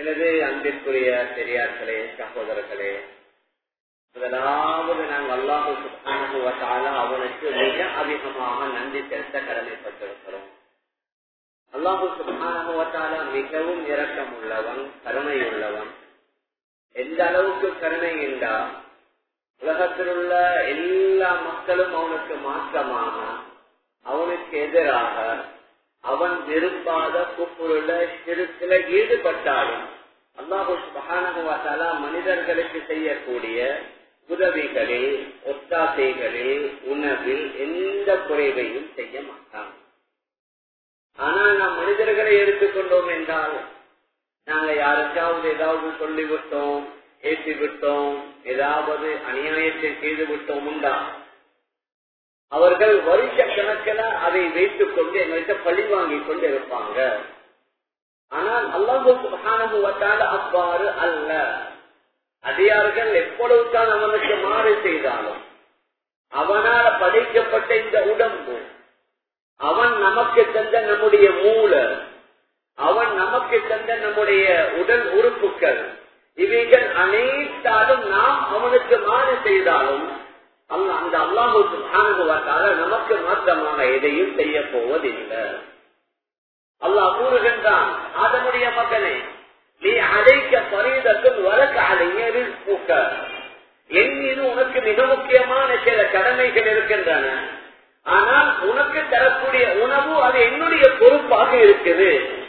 எனது அன்பிற்குரிய பெரியார்களே சகோதரர்களே முதலாவது நாங்கள் அல்லாஹு சுபானுவத்தால அவனுக்கு மிக அதிகமாக நன்றி செலுத்த கடமைப்பட்டிருக்கிறோம் அல்லாஹு சுபானுவத்தால மிகவும் இரக்கம் உள்ளவன் கருணை உள்ளவன் எந்த அளவுக்கு கருணை என்றா உலகத்தில் உள்ள எல்லா மக்களும் அவனுக்கு மாற்றமாக அவனுக்கு எதிராக அவன் விரும்பாத குப்புருள சிறுக்கில ஈடுபட்டாலும் அல்லாஹு சுபகானகுவாத்தால மனிதர்களுக்கு செய்யக்கூடிய உதவிகளில் ஒத்தாசைகளில் உணவில் எந்த குறைவையும் செய்ய மாட்டான் ஆனால் நாம் மனிதர்களை எடுத்துக்கொண்டோம் என்றால் நாங்க யாருக்காவது ஏதாவது சொல்லிவிட்டோம் ஏற்றி விட்டோம் ஏதாவது அநியாயத்தை செய்து விட்டோம் உண்டா அவர்கள் வருஷ கணக்கில் அதை வைத்துக் கொண்டு எங்கள்கிட்ட பழி வாங்கி கொண்டு இருப்பாங்க ஆனால் அல்லாஹால அவ்வாறு அல்ல அடியார்கள் எப்பொழுதுதான் அவனுக்கு மாறு செய்தாலும் அவனால் படைக்கப்பட்ட இந்த உடம்பு அவன் நமக்கு தந்த நம்முடைய மூளை அவன் நமக்கு தந்த நம்முடைய உடல் உறுப்புகள் இவைகள் அனைத்தாலும் நாம் அவனுக்கு மாறு செய்தாலும் அந்த அல்லாஹு சுபானுவாக்கால நமக்கு மாற்றமாக எதையும் செய்ய போவதில்லை அல்லாஹ் கூறுகின்றான் அதனுடைய மகனே நீ அழைக்க பரிதக்கும் வழக்கு அலைய பூக்க என் மீது உனக்கு மிக முக்கியமான சில கடமைகள் இருக்கின்றன ஆனால் உனக்கு தரக்கூடிய உணவு அது என்னுடைய பொறுப்பாக இருக்குது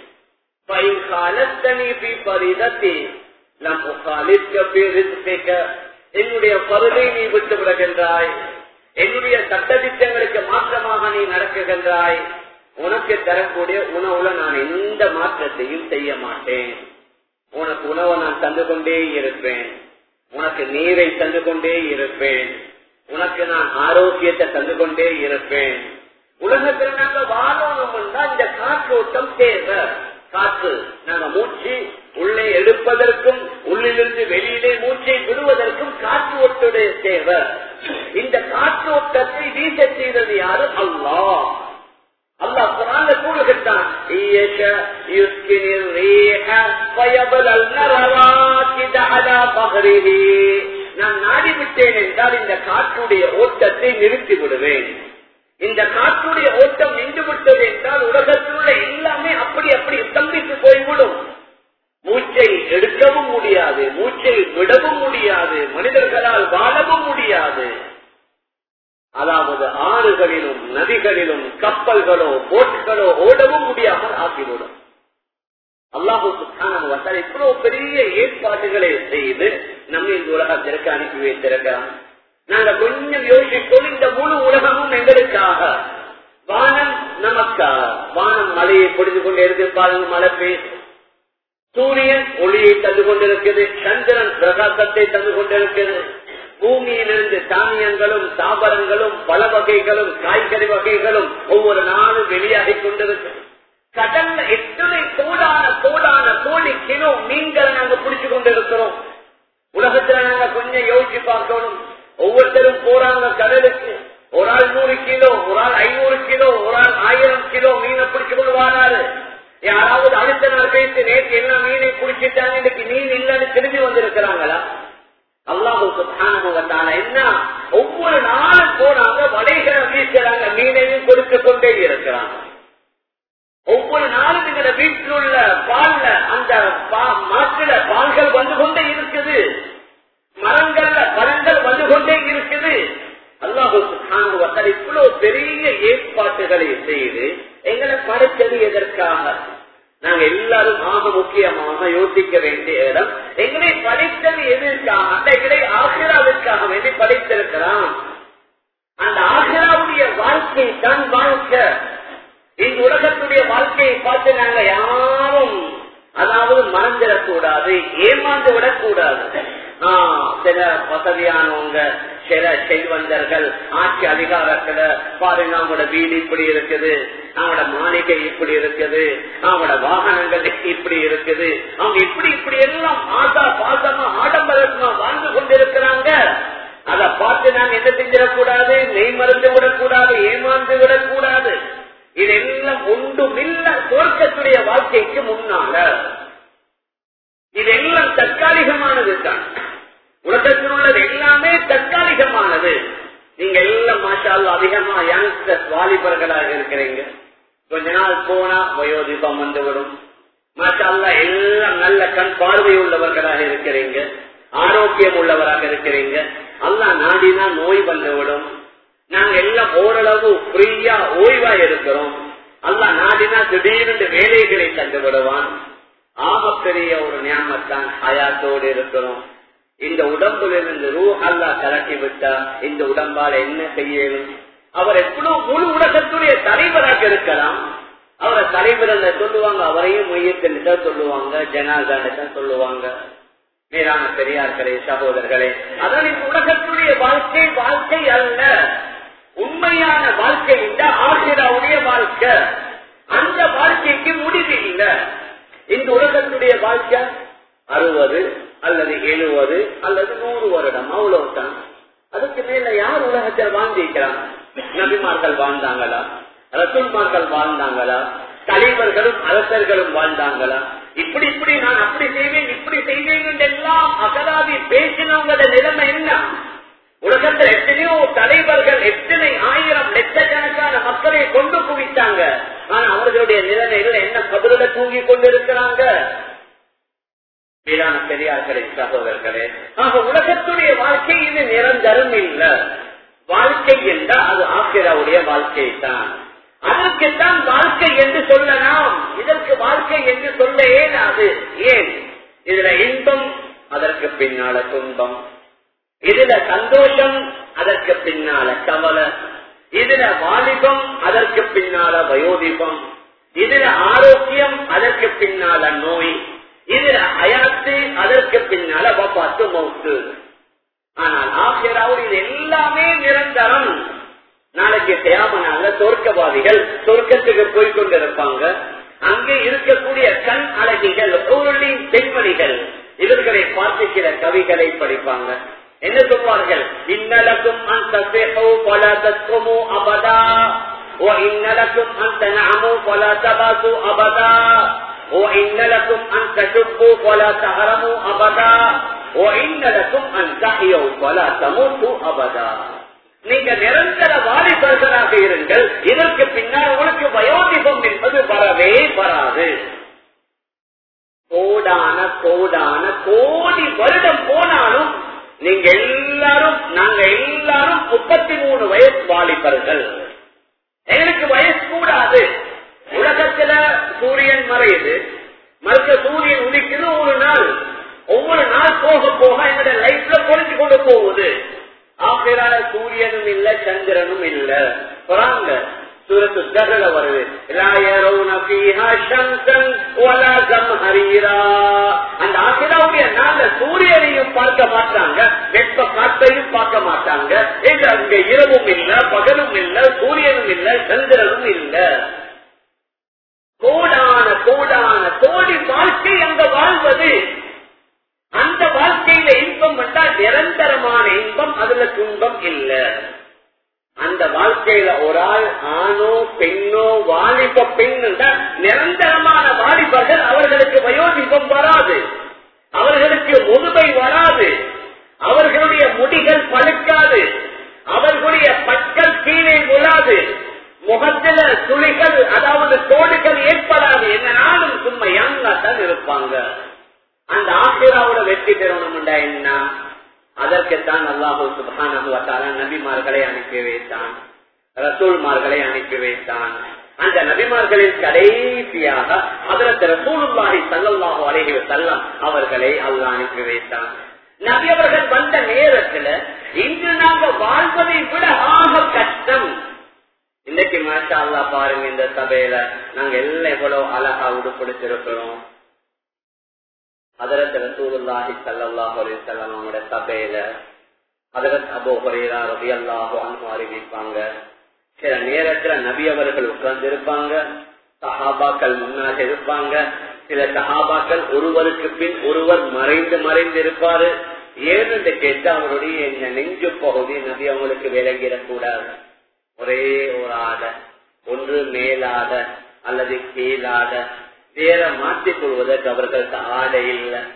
என்னுடைய பருதை நீ விட்டு விடுகின்றாய் என்னுடைய சட்டத்திட்டங்களுக்கு மாற்றமாக நீ நடக்குகின்றாய் உனக்கு தரக்கூடிய உணவுல நான் எந்த மாற்றத்தையும் செய்ய மாட்டேன் உனக்கு உணவை நான் தந்து கொண்டே இருப்பேன் உனக்கு நீரை தந்து கொண்டே இருப்பேன் உனக்கு நான் ஆரோக்கியத்தை தந்து கொண்டே இருப்பேன் உலகத்தில் நாங்க வாழணும் தான் இந்த காற்றோட்டம் தேவை காற்று நாங்க மூச்சு உள்ளே எடுப்பதற்கும் உள்ளிலிருந்து வெளியிலே மூச்சை விடுவதற்கும் காற்று ஓட்டுடைய தேவை இந்த காற்று ஓட்டத்தை வீச செய்தது யாரு அல்லா அல்லாஹ் குரான்ல கூறுகின்றான் நான் நாடிவிட்டேன் என்றால் இந்த காற்றுடைய ஓட்டத்தை நிறுத்தி விடுவேன் இந்த காற்றுடைய ஓட்டம் நின்று விட்டது என்றால் உலகத்தில் உள்ள எல்லாமே அப்படி அப்படி ஸ்தம்பித்து போய்விடும் மூச்சை எடுக்கவும் முடியாது மூச்சை விடவும் முடியாது மனிதர்களால் வாழவும் முடியாது அதாவது ஆறுகளிலும் நதிகளிலும் கப்பல்களோ போட்டுகளோ ஓடவும் முடியாமல் ஆகிவிடும் அல்லாஹு சுத்தான இவ்வளவு பெரிய ஏற்பாடுகளை செய்து நம்ம இந்த உலகத்திற்கு அனுப்பி வைத்திருக்கிறான் நாங்க கொஞ்சம் யோசிப்போம் இந்த முழு உலகமும் எங்களுக்காக வானம் நமக்காக வானம் மழையை பொடிந்து கொண்டு இருக்கு பாருங்க மழை பெய்யுது சூரியன் ஒளியை தந்து கொண்டிருக்கிறது சந்திரன் பிரகாசத்தை தந்து கொண்டிருக்கிறது பூமியிலிருந்து தானியங்களும் தாவரங்களும் பல வகைகளும் காய்கறி வகைகளும் ஒவ்வொரு நாளும் வெளியாகி கொண்டிருக்கிறது கடல்ல எத்தனை கோடான கோடான கோடி கிலோ மீன்களை நாங்க பிடிச்சு கொண்டிருக்கிறோம் உலகத்துல நாங்க கொஞ்சம் யோசிச்சு பார்க்கணும் ஒவ்வொருத்தரும் போறாங்க கடலுக்கு ஒரு ஆள் நூறு கிலோ ஒரு ஆள் ஐநூறு கிலோ ஒரு ஆள் ஆயிரம் கிலோ மீனை பிடிச்சு கொண்டு வராரு யாராவது அடுத்த நாள் பேசி நேற்று என்ன மீனை பிடிச்சிட்டாங்க இன்னைக்கு மீன் இல்லைன்னு திரும்பி வந்திருக்கிறாங்களா அல்லாஹுக்கு என்ன ஒவ்வொரு நாளும் போனாங்க வலைகளை வீசுறாங்க மீனையும் கொடுத்து கொண்டே இருக்கிறாங்க ஒவ்வொரு நாளும் எங்க வீட்டில் உள்ள பால்ல அந்த மாட்டுல பால்கள் வந்து கொண்டே இருக்குது மரங்கள்ல பழங்கள் வந்து கொண்டே இருக்குது அல்லாஹு சுகாங்குவத்தால் இவ்வளவு பெரிய ஏற்பாட்டுகளை செய்து எங்களை படைத்தது எதற்காக நாங்க எல்லாரும் ஆக முக்கியமாக யோசிக்க வேண்டிய இடம் எங்களை படைத்தது எதற்காக அந்த எங்களை ஆசிராவிற்காக வேண்டி படைத்திருக்கிறான் அந்த ஆசிராவுடைய வாழ்க்கை தான் வாழ்க்கை இந்த உலகத்துடைய வாழ்க்கையை பார்த்து நாங்க யாரும் அதாவது மறந்துடக்கூடாது ஏமாந்து விடக்கூடாது சில வசதியானவங்க சில செல்வந்தர்கள் ஆட்சி அதிகாரத்துல பாருங்க அவங்களோட வீடு இப்படி இருக்குது அவங்களோட மாளிகை இப்படி இருக்குது அவங்களோட வாகனங்கள் இப்படி இருக்குது அவங்க இப்படி இப்படி எல்லாம் ஆசா பாசமா ஆடம்பரமா வாழ்ந்து கொண்டிருக்கிறாங்க அதை பார்த்து நாங்க என்ன செஞ்சிடக்கூடாது நெய் மருந்து விடக்கூடாது ஏமாந்து விடக்கூடாது இதெல்லாம் ஒன்றுமில்ல தோற்கத்துடைய வாழ்க்கைக்கு முன்னால தற்காலிகமானது தான் உலகத்தில் உள்ளது எல்லாமே தற்காலிகமானது நீங்க எல்லாம் மாஷால் அதிகமா யங்ஸ்டர்ஸ் வாலிபர்களாக இருக்கிறீங்க கொஞ்ச நாள் போனா வயோதிபம் வந்துவிடும் மாஷால்லா எல்லாம் நல்ல கண் பார்வை உள்ளவர்களாக இருக்கிறீங்க ஆரோக்கியம் உள்ளவராக இருக்கிறீங்க அல்லா நாடினா நோய் வந்துவிடும் நாங்க எல்லாம் ஓரளவு ஃப்ரீயா ஓய்வா இருக்கிறோம் அல்லா நாடினா திடீர்னு வேலைகளை தந்து விடுவான் ஆகப்பெரிய ஒரு ஞாபகத்தான் ஹயாத்தோடு இருக்கிறோம் இந்த உடம்பிலிருந்து ரூ அல்லா கலட்டி விட்டா இந்த உடம்பால என்ன செய்யணும் அவர் எவ்வளவு முழு உலகத்துடைய தலைவராக இருக்கலாம் அவரை தலைவர் சொல்லுவாங்க அவரையும் மையத்தில் தான் சொல்லுவாங்க ஜனாதான் தான் சொல்லுவாங்க மேலான பெரியார்களே சகோதரர்களே அதான் இந்த உலகத்துடைய வாழ்க்கை வாழ்க்கை அல்ல உண்மையான வாழ்க்கை இந்த ஆசிராவுடைய வாழ்க்கை அந்த வாழ்க்கைக்கு முடிவு இல்லை இந்த உலகத்துடைய வாழ்க்கை அறுபது அல்லது எழுபது அல்லது நூறு வருடம் அவ்வளவுதான் அதுக்கு மேல யார் உலகத்தில் வாழ்ந்திருக்கிறாங்க நபிமார்கள் வாழ்ந்தாங்களா ரசூல்மார்கள் வாழ்ந்தாங்களா தலைவர்களும் அரசர்களும் வாழ்ந்தாங்களா இப்படி இப்படி நான் அப்படி செய்வேன் இப்படி செய்வேன் எல்லாம் அகராதி பேசினவங்களோட நிலைமை என்ன உலகத்தில் எத்தனையோ தலைவர்கள் எத்தனை ஆயிரம் லட்சக்கணக்கான மக்களை கொண்டு குவித்தாங்க ஆனா அவர்களுடைய நிலைமைகள் என்ன கபருட தூங்கி கொண்டிருக்கிறாங்க மேலான பெரியார்களே சகோதரர்களே ஆக உலகத்துடைய வாழ்க்கை இது நிரந்தரம் இல்ல வாழ்க்கை என்றால் அது ஆசிராவுடைய வாழ்க்கை தான் அதற்குத்தான் வாழ்க்கை என்று சொல்லலாம் இதற்கு வாழ்க்கை என்று சொல்ல ஏனாது ஏன் இதுல இன்பம் அதற்கு பின்னால துன்பம் இதுல சந்தோஷம் அதற்கு பின்னால கவலை இதுல வாலிபம் அதற்கு பின்னால வயோதிபம் இதுல ஆரோக்கியம் அதற்கு பின்னால நோய் இதுல அயாத்து அதற்கு பின்னால வப்பாத்து மௌத்து ஆனால் ஆசிராவில் இது எல்லாமே நிரந்தரம் நாளைக்கு தேவனால சொர்க்கவாதிகள் சொர்க்கத்துக்கு போய் கொண்டிருப்பாங்க அங்கே இருக்கக்கூடிய கண் அழகிகள் பொருளின் பெண்மணிகள் இவர்களை பார்த்து சில கவிகளை படிப்பாங்க என்ன சொல்வார்கள் இன்னலக்கும் அந்த பல தத்துவமோ அபதா ஓ இன்னலக்கும் அந்த நாமோ பல தபாசு அபதா ஓ இன்னலக்கும் அந்த சுப்பு பல தகரமோ அபதா ஓ இன்னலக்கும் அந்த பல தமூத்து அபதா நீங்க நிரந்தர வாலிபர்களாக இருங்கள் இதற்கு பின்னால் உங்களுக்கு வயோதிபம் என்பது வரவே வராது கோடான கோடான கோடி வருடம் போனாலும் நீங்க எல்லாரும் நாங்க எல்லாரும் முப்பத்தி மூணு வயசு வாலிபர்கள் எங்களுக்கு வயசு கூடாது உலகத்துல சூரியன் மறையுது மறுக்க சூரியன் உதிக்குது ஒரு நாள் ஒவ்வொரு நாள் போக போக எங்களோட லைஃப்ல குறைஞ்சு கொண்டு போகுது ஆசிரால சூரியனும் இல்ல சந்திரனும் இல்ல போறாங்க சூரத்து தகல வருது அந்த ஆசிராவுடைய நாள்ல சூரியனையும் பார்க்க மாட்டாங்க வெப்ப காற்றையும் பார்க்க மாட்டாங்க அங்க இரவும் இல்ல பகலும் இல்ல சூரியனும் இல்ல சந்திரனும் இல்ல கோடான கோடான கோடி வாழ்க்கை அங்க வாழ்வது அந்த வாழ்க்கையில இன்பம் வந்தால் நிரந்தரமான இன்பம் அதுல துன்பம் இல்ல அந்த வாழ்க்கையில ஒரு ஆள் ஆணோ பெண்ணோ வாலிப பெண் நிரந்தரமான வாலிபர்கள் அவர்களுக்கு வயோதிபம் வராது அவர்களுக்கு முதுமை வராது அவர்களுடைய முடிகள் பழுக்காது அவர்களுடைய பற்கள் கீழே விழாது முகத்தில துளிகள் அதாவது தோடுகள் ஏற்படாது என்ன நாளும் சும்மா யங்கா தான் இருப்பாங்க அந்த ஆசிராவோட வெற்றி பெறணும்டா என்ன அதற்குத்தான் அல்லாஹூ சுபான நபிமார்களை அனுப்பி வைத்தான் ரசூல்மார்களை அனுப்பி வைத்தான் அந்த நபிமார்களின் கடைசியாக அதற்கு ரசூலுல்லாஹி சல்லாஹு அலைஹி செல்லம் அவர்களை அல்லாஹ் அனுப்பி வைத்தான் நபி அவர்கள் வந்த நேரத்துல இன்று நாங்க வாழ்வதை விட ஆக கஷ்டம் இன்னைக்கு மாஷா அல்லா பாருங்க இந்த சபையில நாங்க எல்லாம் எவ்வளவு அழகா உடுப்படுத்திருக்கிறோம் அதரத் ரசூலுல்லாஹி ஸல்லல்லாஹு அலைஹி வஸல்லம் அவங்களோட சபையில அதரத் அபூ ஹுரைரா ரலியல்லாஹு அன்ஹு அறிவிப்பாங்க சில நேரத்துல நபி அவர்கள் உட்கார்ந்து இருப்பாங்க சஹாபாக்கள் முன்னாக இருப்பாங்க சில சஹாபாக்கள் ஒருவருக்கு பின் ஒருவர் மறைந்து மறைந்து இருப்பாரு ஏன்னு கேட்டு அவருடைய இந்த நெஞ்சு பகுதி நபி அவங்களுக்கு விளங்கிடக்கூடாது ஒரே ஒரு ஆடை ஒன்று மேலாத அல்லது கீழாத வேற மாற்றிக் கொள்வதற்கு அவர்களுக்கு ஆடை இல்லை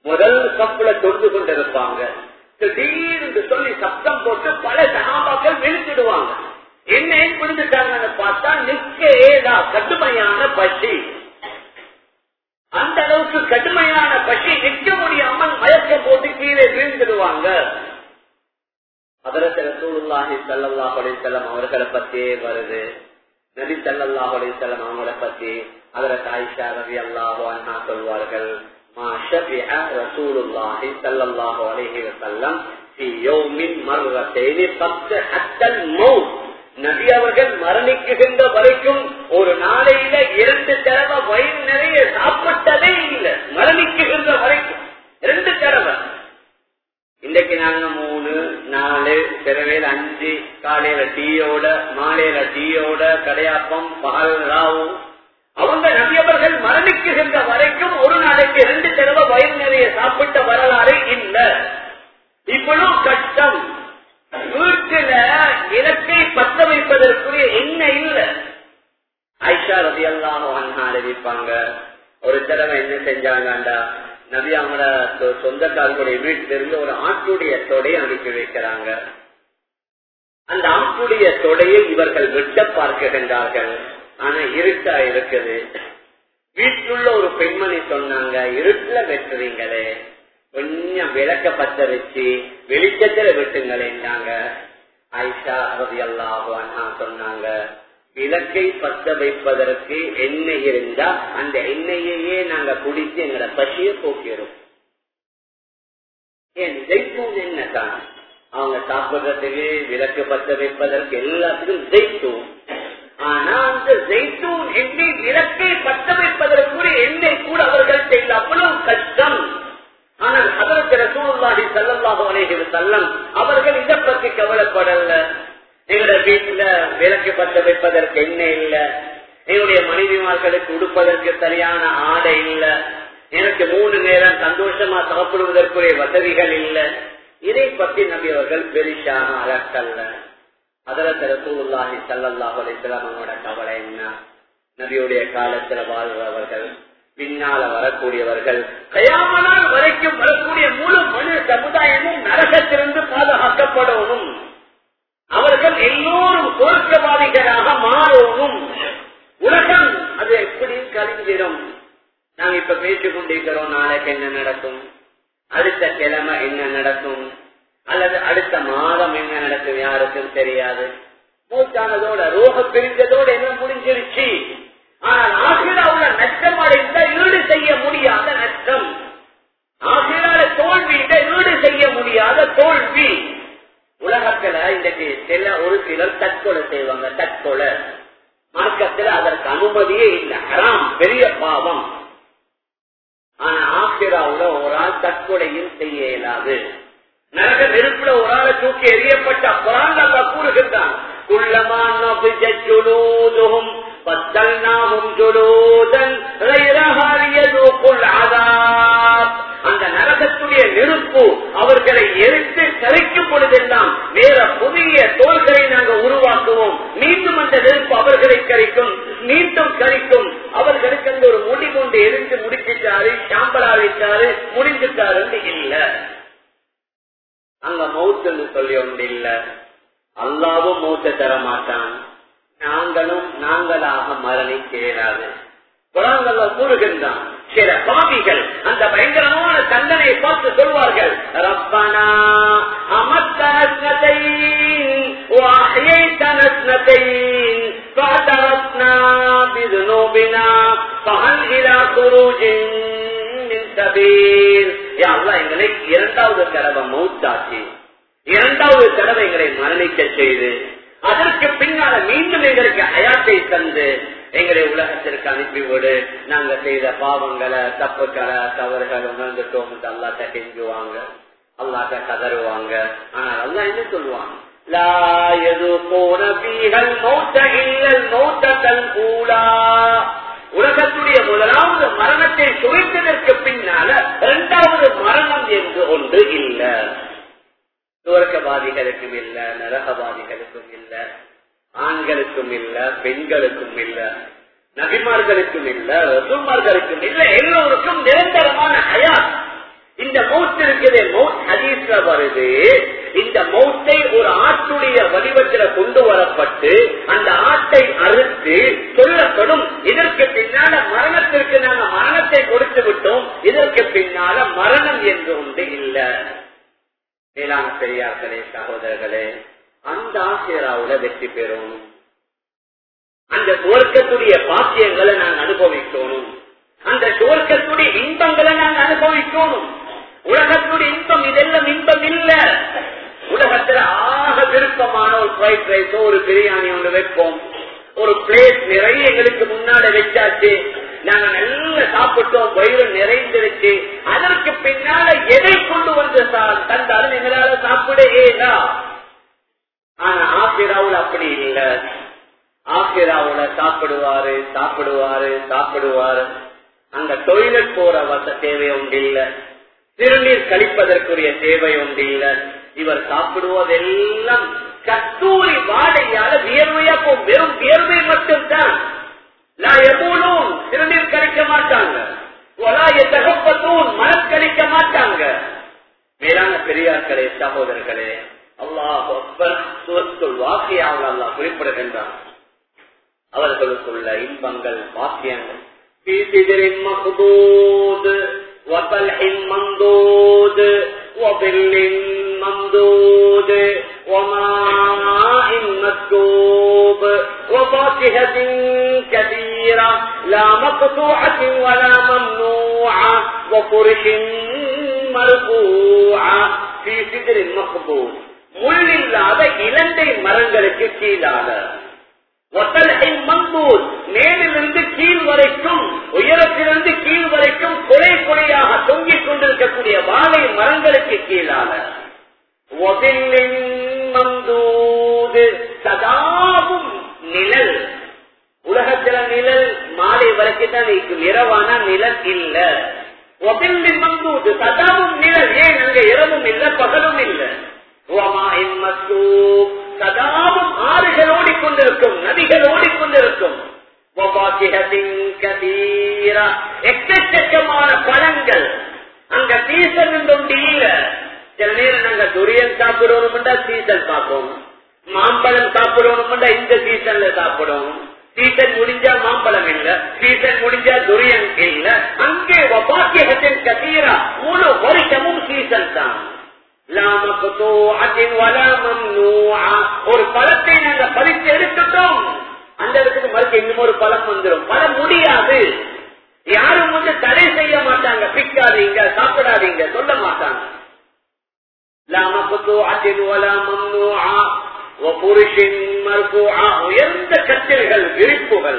முதல் கப்புல தொண்டு கொண்டிருப்பாங்க திடீர்னு சொல்லி சப்தம் போட்டு பல சகாபாக்கள் விழுந்துடுவாங்க என்ன ஏன் விழுந்துட்டாங்கன்னு பார்த்தா நிக்க ஏதா கடுமையான பசி அந்த அளவுக்கு கடுமையான பசி நிற்க முடியாமல் மயக்கம் போட்டு கீழே விழுந்துடுவாங்க அதரத்துல சூழ்நாகி சல்லல்லாஹ் அலிசல்லம் அவர்களை பத்தியே வருது நபி சல்லல்லாஹ் அலிசல்லம் அவங்களை பத்தி அதரத் ஆயிஷா ரவி அல்லாஹோ அண்ணா சொல்வார்கள் ما شبع رسول الله صلى الله عليه وسلم في يوم مرتين قد حتى الموت நபி அவர்கள் மரணிக்குகின்ற வரைக்கும் ஒரு நாளையில இரண்டு தடவை வயிறு நிறைய சாப்பிட்டதே இல்லை மரணிக்குகின்ற வரைக்கும் இரண்டு தடவை இன்னைக்கு நாங்க மூணு நாலு சிறவேல் அஞ்சு காலையில டீயோட மாலையில டீயோட கடையாப்பம் பகல் ராவு அவங்க நபியவர்கள் மரணிக்குகின்ற வரைக்கும் ஒரு நாளைக்கு ரெண்டு தடவை வயிறு நிறைய சாப்பிட்ட வரலாறு இல்ல இவ்வளவு கஷ்டம் வீட்டுல இலக்கை பத்த வைப்பதற்குரிய எண்ணெய் இல்ல ஐஷா ரதி எல்லாம் அறிவிப்பாங்க ஒரு தடவை என்ன செஞ்சாங்கண்டா நபி அவங்களோட சொந்தக்காரர்களுடைய வீட்டில இருந்து ஒரு ஆட்டுடைய தொடையை அனுப்பி வைக்கிறாங்க அந்த ஆட்டுடைய தொடையை இவர்கள் வெட்ட பார்க்கின்றார்கள் ஆனா இருட்டா இருக்குது வீட்டுள்ள ஒரு பெண்மணி சொன்னாங்க இருட்டுல வெட்டுறீங்களே கொஞ்சம் விளக்க பத்த வச்சு வெளிச்சத்துல வெட்டுங்களேன்னாங்க ஆயிஷா ரவி அல்லாஹான் சொன்னாங்க விளக்கை பத்த வைப்பதற்கு எண்ணெய் இருந்தா அந்த எண்ணெயையே நாங்க குடிச்சு எங்களோட பசிய போக்கிறோம் ஏன் ஜெய்த்தூன் என்னதான் அவங்க சாப்பிடுறதுக்கு விளக்கு பத்த வைப்பதற்கு எல்லாத்துக்கும் ஜெய்த்தூன் ஆனா அந்த ஜெய்த்தூன் எண்ணெய் விளக்கை பத்த வைப்பதற்குரிய எண்ணெய் கூட அவர்கள் செய்த அவ்வளவு கஷ்டம் ஆனால் அதற்கு ரசூலுல்லாஹி ஸல்லல்லாஹு அலைஹி வஸல்லம் அவர்கள் இதை பத்தி கவலைப்படல எங்களோட வீட்டுல விளக்கு பத்த வைப்பதற்கு எண்ணெய் இல்ல என்னுடைய மனைவிமார்களுக்கு உடுப்பதற்கு சரியான ஆடை இல்ல எனக்கு மூணு நேரம் சந்தோஷமா சாப்பிடுவதற்குரிய வசதிகள் இல்ல இதை பத்தி நபி அவர்கள் பெரிசாக அலக்கல்ல அதற்கு ரசூலுல்லாஹி ஸல்லல்லாஹு அலைஹி வஸல்லம் அவங்களோட கவலை என்ன நபியுடைய காலத்துல வாழ்றவர்கள் பின்னால வரக்கூடியவர்கள் கயாமனால் வரைக்கும் வரக்கூடிய முழு மனு சமுதாயமும் நரகத்திலிருந்து பாதுகாக்கப்படணும் அவர்கள் எல்லோரும் தோற்கவாதிகளாக மாறணும் உலகம் அது எப்படி கழிஞ்சிடும் நாங்க இப்ப பேசிக் கொண்டிருக்கிறோம் நாளைக்கு என்ன நடக்கும் அடுத்த கிழமை என்ன நடக்கும் அல்லது அடுத்த மாதம் என்ன நடக்கும் யாருக்கும் தெரியாது மூச்சானதோட ரோக பிரிந்ததோட என்ன முடிஞ்சிருச்சு ஆனால் ஆசிராவுல நஷ்டம் அடைந்த ஈடு செய்ய முடியாத நஷ்டம் ஆசிரால தோல்வியிட்ட ஈடு செய்ய முடியாத தோல்வி உலகத்துல இன்றைக்கு சில ஒரு சிலர் தற்கொலை செய்வாங்க தற்கொலை மார்க்கத்துல அதற்கு அனுமதியே இல்லை ஹராம் பெரிய பாவம் ஆனா ஆசிராவுல ஒரு ஆள் தற்கொலையும் செய்ய இயலாது நரக நெருப்புல ஒரு ஆளை தூக்கி எறியப்பட்ட குரான் அல்ல கூறுகின்றான் குள்ளமான ஜுலூதுகும் பத்தல்னாவும் ஜுலூதன் அந்த நரகத்துடைய நெருப்பு அவர்களை எரித்து கரைக்கும் பொழுதெல்லாம் வேற புதிய தோள்களை நாங்கள் உருவாக்குவோம் மீண்டும் அந்த நெருப்பு அவர்களை கரைக்கும் மீண்டும் கரைக்கும் அவர்களுக்கு அந்த ஒரு முடி கொண்டு எரிந்து முடிச்சிட்டாரு சாம்பலாவிட்டாரு முடிஞ்சிட்டாரு இல்ல அங்க மௌத்துன்னு சொல்லி ஒன்று இல்ல அல்லாவும் மௌத்த தர மாட்டான் நாங்களும் நாங்களாக மரணிக்க இயலாது குரான்கள் கூறுகின்றான் சில பாவிகள் அந்த பயங்கரமான தண்டனையை பார்த்து சொல்வார்கள் ரப்பனா அமத்தனத்தை فاعترفنا بذنوبنا فهل إلى خروج من سبيل يا الله எங்களை இரண்டாவது தடவை மௌத்தாச்சு இரண்டாவது தடவை எங்களை மரணிக்க செய்து அதற்கு பின்னால மீண்டும் எங்களுக்கு அயாத்தை தந்து எங்களை உலகத்திற்கு அனுப்பிவிடு நாங்க செய்த பாவங்களை தப்புக்களை தவறுகளை உணர்ந்துட்டோம் அல்லாட்ட கெஞ்சுவாங்க அல்லாட்ட கதறுவாங்க ஆனால் அல்லா என்ன சொல்லுவாங்க உலகத்துடைய முதலாவது மரணத்தை சுவைத்ததற்கு பின்னால இரண்டாவது மரணம் என்று ஒன்று இல்லை சுவர்க்கவாதிகளுக்கும் இல்ல நரகவாதிகளுக்கும் இல்ல ஆண்களுக்கும் இல்ல பெண்களுக்கும் இல்ல நபிமார்களுக்கும் இல்ல ரசூமார்களுக்கும் இல்ல எல்லோருக்கும் நிரந்தரமான ஹயாத் இந்த மௌத் இருக்குது மௌத் ஹதீஸ்ல வருது இந்த மௌத்தை ஒரு ஆட்டுடைய வடிவத்தில் கொண்டு வரப்பட்டு அந்த ஆட்டை அறுத்து சொல்லப்படும் இதற்கு பின்னால மரணத்திற்கு நாங்க மரணத்தை கொடுத்து விட்டோம் இதற்கு பின்னால மரணம் என்று ஒன்று இல்ல மேலான பெரியார்களே சகோதரர்களே அந்த ஆசிரியராவுல வெற்றி பெறும் அந்த சுவர்க்கத்துடைய பாக்கியங்களை நாங்க அனுபவிக்கணும் அந்த சுவர்க்கத்துடைய இன்பங்களை நாங்க அனுபவிக்கணும் உலகத்துடைய இன்பம் இதெல்லாம் இன்பம் இல்ல உலகத்துல ஆக விருப்பமான ஒரு ஃப்ரைட் ரைஸோ ஒரு பிரியாணி ஒன்று வைப்போம் ஒரு பிளேட் நிறைய எங்களுக்கு முன்னாடி வச்சாச்சு நாங்க நல்லா சாப்பிட்டோம் வயிறு நிறைந்திருச்சு அதற்கு பின்னால எதை கொண்டு வந்து தந்தாலும் எங்களால சாப்பிட ஏதா ஆனா ஆசிராவில் அப்படி இல்ல ஆசிராவுல சாப்பிடுவாரு சாப்பிடுவாரு சாப்பிடுவாரு அந்த டொய்லெட் போற வச தேவை ஒன்று இல்ல சிறுநீர் கழிப்பதற்குரிய தேவை ஒன்று இல்ல இவர் சாப்பிடுவதெல்லாம் கத்தூரி வாடையால வியர்வையா போ வெறும் வியர்வை மட்டும்தான் நான் எவ்வளவும் சிறுநீர் கழிக்க மாட்டாங்க தகப்பத்தூன் மனம் கழிக்க மாட்டாங்க மேலான பெரியார்களே சகோதரர்களே அல்லாஹ் சுரத்துள் வாக்கியாவில் அல்லாஹ் குறிப்பிடுகின்றான் அவர்களுக்குள்ள இன்பங்கள் வாக்கியங்கள் في سدر مخضود وطلح ممدود وظل ممدود وماء مسكوب وفاكهة كثيرة لا مقطوعة ولا ممنوعة وفرش مرفوعة في سدر مخضود முள்ளில்லாத இலண்டை மரங்களுக்கு கீழான மந்தூர் மேலிருந்து கீழ் வரைக்கும் உயரத்திலிருந்து கீழ் வரைக்கும் கொலை கொலையாக தொங்கிக் கொண்டிருக்கக்கூடிய வாழை மரங்களுக்கு கீழான மந்தூது சதாவும் நிழல் உலகத்துல நிழல் மாலை வரைக்கும் தான் இருக்கும் இரவான நிழல் இல்ல ஒபில்லி மந்தூது சதாவும் நிழல் ஏன் அங்க இரவும் இல்ல பகலும் இல்லை சதாவும் ஆறுகள் ஓடிக்கொண்டிருக்கும் நதிகள் ஓடிக்கொண்டிருக்கும் எக்கச்சக்கமான பழங்கள் அங்க சீசன் ஒன்று இல்ல சில நேரம் நாங்க துரியன் சாப்பிடணும்டா சீசன் பார்ப்போம் மாம்பழம் சாப்பிடணும்டா இந்த சீசன்ல சாப்பிடணும் சீசன் முடிஞ்சா மாம்பழம் இல்ல சீசன் முடிஞ்சா துரியன் இல்ல அங்கே பாக்கியத்தின் கதீரா முழு வருஷமும் சீசன் தான் ஒரு பழத்தை நாங்க பறித்து எடுத்துட்டோம் அந்த இடத்துக்கு மறுக்க இன்னும் ஒரு பழம் வந்துடும் பழ முடியாது யாரும் வந்து தடை செய்ய மாட்டாங்க பிக்காதீங்க சாப்பிடாதீங்க சொல்ல மாட்டாங்க உயர்ந்த கட்டில்கள் விரிப்புகள்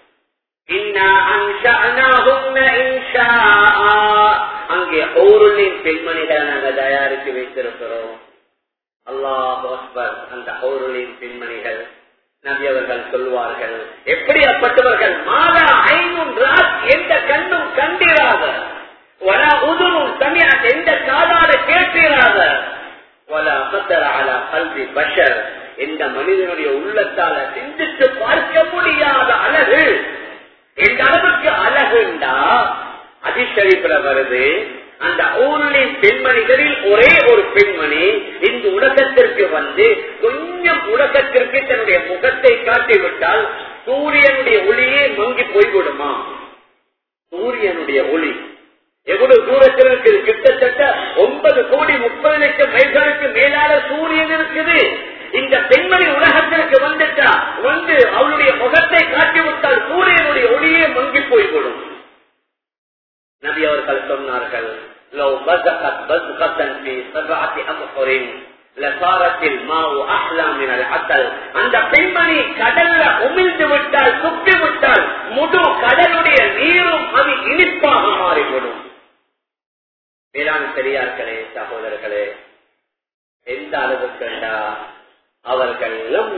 அங்கே ஹௌருளின் பெண்மணிகளை நாங்கள் தயாரித்து வைத்திருக்கிறோம் அல்லாஹ் அக்பர் அந்த ஹௌருளின் பெண்மணிகள் நபி அவர்கள் சொல்வார்கள் எப்படியாப்பட்டவர்கள் மாதா ஐநூறு ராத் எந்த கண்ணும் கண்டிராத வர உதுரும் தனியா எந்த காதாட கேட்டிராத வல அபத்தர அல கல்வி பஷர் எந்த மனிதனுடைய உள்ளத்தால சிந்தித்து பார்க்க முடியாத அழகு எந்த அளவுக்கு அழகுண்டா அதிஷரிப்புல வருது அந்த ஊரின் பெண்மணிகளில் ஒரே ஒரு பெண்மணி இந்த உலகத்திற்கு வந்து கொஞ்சம் உலகத்திற்கு தன்னுடைய முகத்தை காட்டிவிட்டால் சூரியனுடைய ஒளியே மங்கி போய்விடுமா சூரியனுடைய ஒளி எவ்வளவு தூரத்தில் இருக்குது கிட்டத்தட்ட ஒன்பது கோடி முப்பது லட்சம் மைல்களுக்கு மேலான சூரியன் இருக்குது இந்த பெண்மணி உலகத்திற்கு வந்துட்டா வந்து அவளுடைய முகத்தை காட்டிவிட்டால் சூரியனுடைய ஒளியே மங்கி போய்விடும் நபி அவர்கள் சொன்னார்கள் لو بزقت بزقة في سبعة أبحر لصارت الماء أحلى من العسل அந்த பெண்மணி கடல்ல உமிழ்ந்து விட்டால் சுற்றி விட்டால் முழு கடலுடைய நீரும் அது இனிப்பாக மாறிவிடும் வேளாண் பெரியார்களே சகோதரர்களே எந்த அளவுக்கு அவர்கள்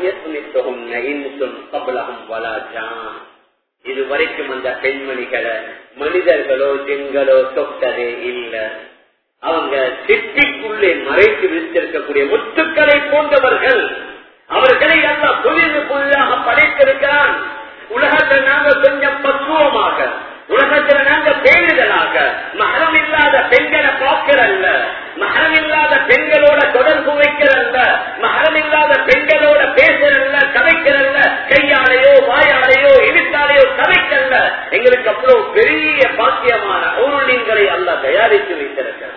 வலாஜான் இதுவரைக்கும் அந்த பெண்மணிகளை மனிதர்களோ ஜெங்களோ தொட்டதே இல்ல அவங்க சிட்டிக்குள்ளே மறைத்து வைத்திருக்கக்கூடிய முத்துக்களை போன்றவர்கள் அவர்களை எல்லாம் தொழிலுக்குள்ளாக படைத்திருக்கிறான் உலகத்தில் நாங்க கொஞ்சம் பக்குவமாக உலகத்தில் நாங்க பேருதலாக மகரம் இல்லாத பெண்களை பார்க்கிற பெரிய பாக்கியமான ஊருளிங்களை அல்ல தயாரித்து வைத்திருக்கிறார்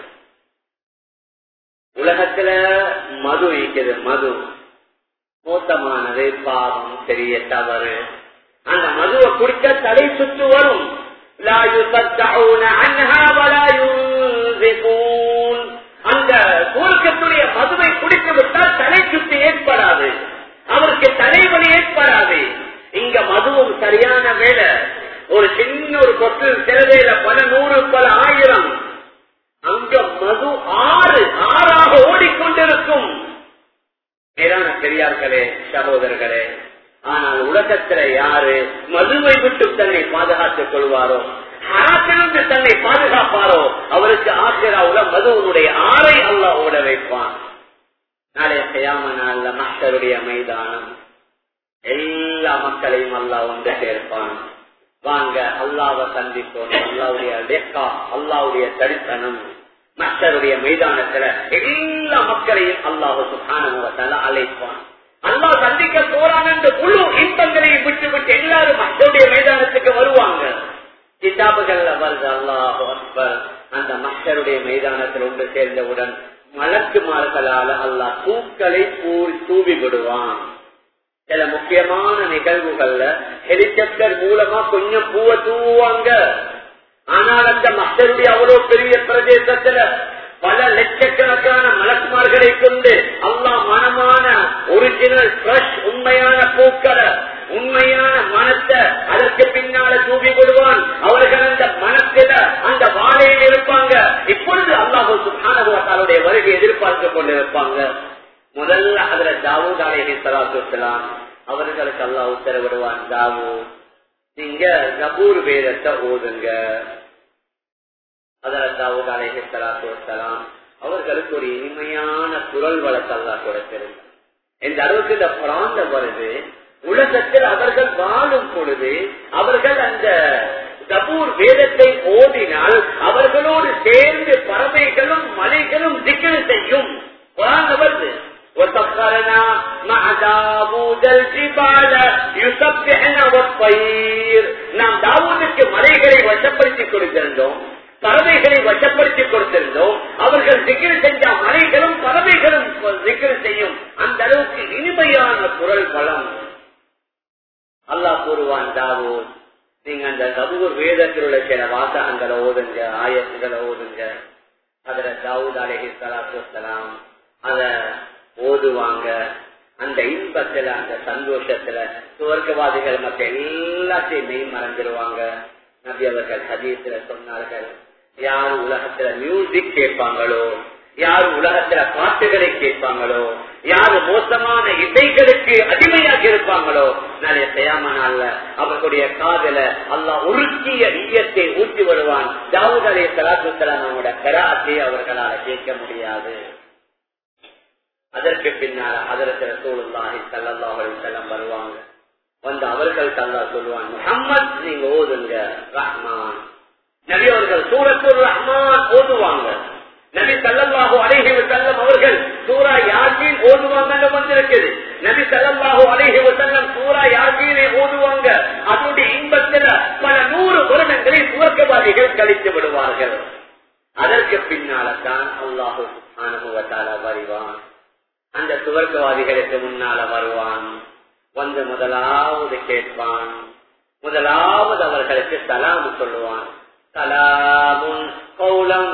உலகத்துல மது இருக்கிறது மது மோசமானது பாவம் பெரிய தவறு அந்த மதுவை குடிக்க தலை சுற்று வரும் லா யுசத்தஊன அன்ஹா வலா யுன்சிகூன். அந்த சுவர்க்கத்துடைய மதுவை குடித்து விட்டால் தலை சுற்று ஏற்படாது அவருக்கு தலைவலி ஏற்படாது இங்க மதுவும் சரியான வேலை ஒரு சின்ன ஒரு கொத்து சிறதையில பல நூறு பல ஆயிரம் அங்க மது ஆறு ஆறாக ஓடிக்கொண்டிருக்கும் மேலான பெரியார்களே சகோதரர்களே ஆனால் உலகத்துல யாரு மதுவை விட்டு தன்னை பாதுகாத்துக் கொள்வாரோ ஹராத்திலிருந்து தன்னை பாதுகாப்பாரோ அவருக்கு ஆசிராவுல மதுவனுடைய ஆறை அல்ல ஓட வைப்பான் நாளைய செய்யாம நாள்ல மக்களுடைய மைதானம் எல்லா மக்களையும் அல்லா ஒன்று சேர்ப்பான் வாங்க அல்லாவை சந்திப்போம் அல்லாவுடைய டெக்கா அல்லாவுடைய தரிசனம் மக்களுடைய மைதானத்துல எல்லா மக்களையும் அல்லாஹு சுகான அழைப்பான் அல்லா சந்திக்க போறான் என்ற முழு இன்பங்களையும் விட்டு விட்டு எல்லாரும் மக்களுடைய மைதானத்துக்கு வருவாங்க கிதாபுகள்ல வருது அல்லாஹு அக்பர் அந்த மக்களுடைய மைதானத்தில் ஒன்று சேர்ந்தவுடன் மலக்குமார்களால அல்லாஹ் பூக்களை தூவி விடுவான் சில முக்கியமான நிகழ்வுகள்ல ஹெலிகாப்டர் மூலமா கொஞ்சம் பூவை தூவாங்க ஆனால் அந்த மக்களுடைய அவ்வளவு பெரிய பிரதேசத்துல பல லட்சக்கணக்கான மலக்குமார்களை கொண்டு அல்லா மனமான ஒரிஜினல் ஃப்ரெஷ் உண்மையான பூக்களை உண்மையான மனத்தை அதற்கு பின்னால தூவி விடுவான் அவர்கள் அந்த மனத்தில அந்த வாழையில் இருப்பாங்க இப்பொழுது அல்லாஹு சுகானுடைய வருகை எதிர்பார்த்து கொண்டிருப்பாங்க முதல்ல அதுல தாவூத் அலைஹி சலாத்து வலாம் அவர்களுக்கு அல்லாஹ் உத்தரவிடுவான் தாவூ நீங்க ஜபூர் வேதத்தை ஓதுங்க அதுல தாவூத் அலைஹி சலாத்து வலாம் அவர்களுக்கு ஒரு இனிமையான குரல் வழக்கு அல்லாஹ் கொடுத்திருந்தார் இந்த அளவுக்கு இந்த பிராந்த வருது உலகத்தில் அவர்கள் வாழும் பொழுது அவர்கள் அந்த தபூர் வேதத்தை ஓதினால் அவர்களோடு சேர்ந்து பறவைகளும் மலைகளும் திக்கில் செய்யும் வருது وسخرنا مع داوود الجبال يسبحن والطير நாம் தாவூதுக்கு மலைகளை வசப்படுத்திக் கொடுத்திருந்தோம் பறவைகளை வசப்படுத்தி கொடுத்திருந்தோம் அவர்கள் சிக்கிரி செஞ்ச மலைகளும் பறவைகளும் சிக்கிரி செய்யும் அந்த அளவுக்கு இனிமையான குரல் பலம் அல்லாஹ் கூறுவான் தாவூத் நீங்க அந்த கபூர் வேதத்தில் உள்ள சில வாசகங்களை ஓதுங்க ஆயத்துகளை ஓதுங்க அதுல தாவூத் அலஹி சலாத்து வலாம் அத ஓதுவாங்க அந்த இன்பத்துல அந்த சந்தோஷத்துல சுவர்க்கவாதிகள் மற்ற எல்லாத்தையும் மெய் மறந்துடுவாங்க நபி அவர்கள் ஹதீஸ்ல சொன்னார்கள் யார் உலகத்துல மியூசிக் கேட்பாங்களோ யார் உலகத்துல பாட்டுகளை கேட்பாங்களோ யார் மோசமான இசைகளுக்கு அடிமையாக இருப்பாங்களோ நாளைய செய்யாம நாள்ல அவர்களுடைய காதல அல்லாஹ் உருக்கிய ஈயத்தை ஊற்றி வருவான் தாவூத் அலே சலாத்துலாம் அவங்களோட கராத்தை அவர்களால் கேட்க முடியாது அதற்கு பின்னால அதற்கு சூழ்நாகி சல்லாஹ் செல்லம் வருவாங்க வந்து அவர்கள் தல்லா சொல்லுவான் முகம்மது நீங்க ஓதுங்க ரஹ்மான் நபி அவர்கள் சூரத்துர் ரஹ்மான் ஓதுவாங்க நபி சல்லல்லாஹு அலைஹி வஸல்லம் அவர்கள் சூரா யாசீன் ஓதுவாங்கன்னு வந்திருக்குது நபி சல்லல்லாஹு அலைஹி வஸல்லம் சூரா யாசீனை ஓதுவாங்க அதனுடைய இன்பத்துல பல நூறு வருடங்களை சுவர்க்கவாதிகள் கழித்து விடுவார்கள் அதற்கு பின்னால தான் அல்லாஹு சுப்ஹானஹு வ தஆலா வருவான் அந்த சுவர்க்கவாதிகளுக்கு முன்னால வருவான் வந்து முதலாவது கேட்பான் முதலாவது அவர்களுக்கு சலாம் சொல்லுவான் சலாமுன் கௌலம்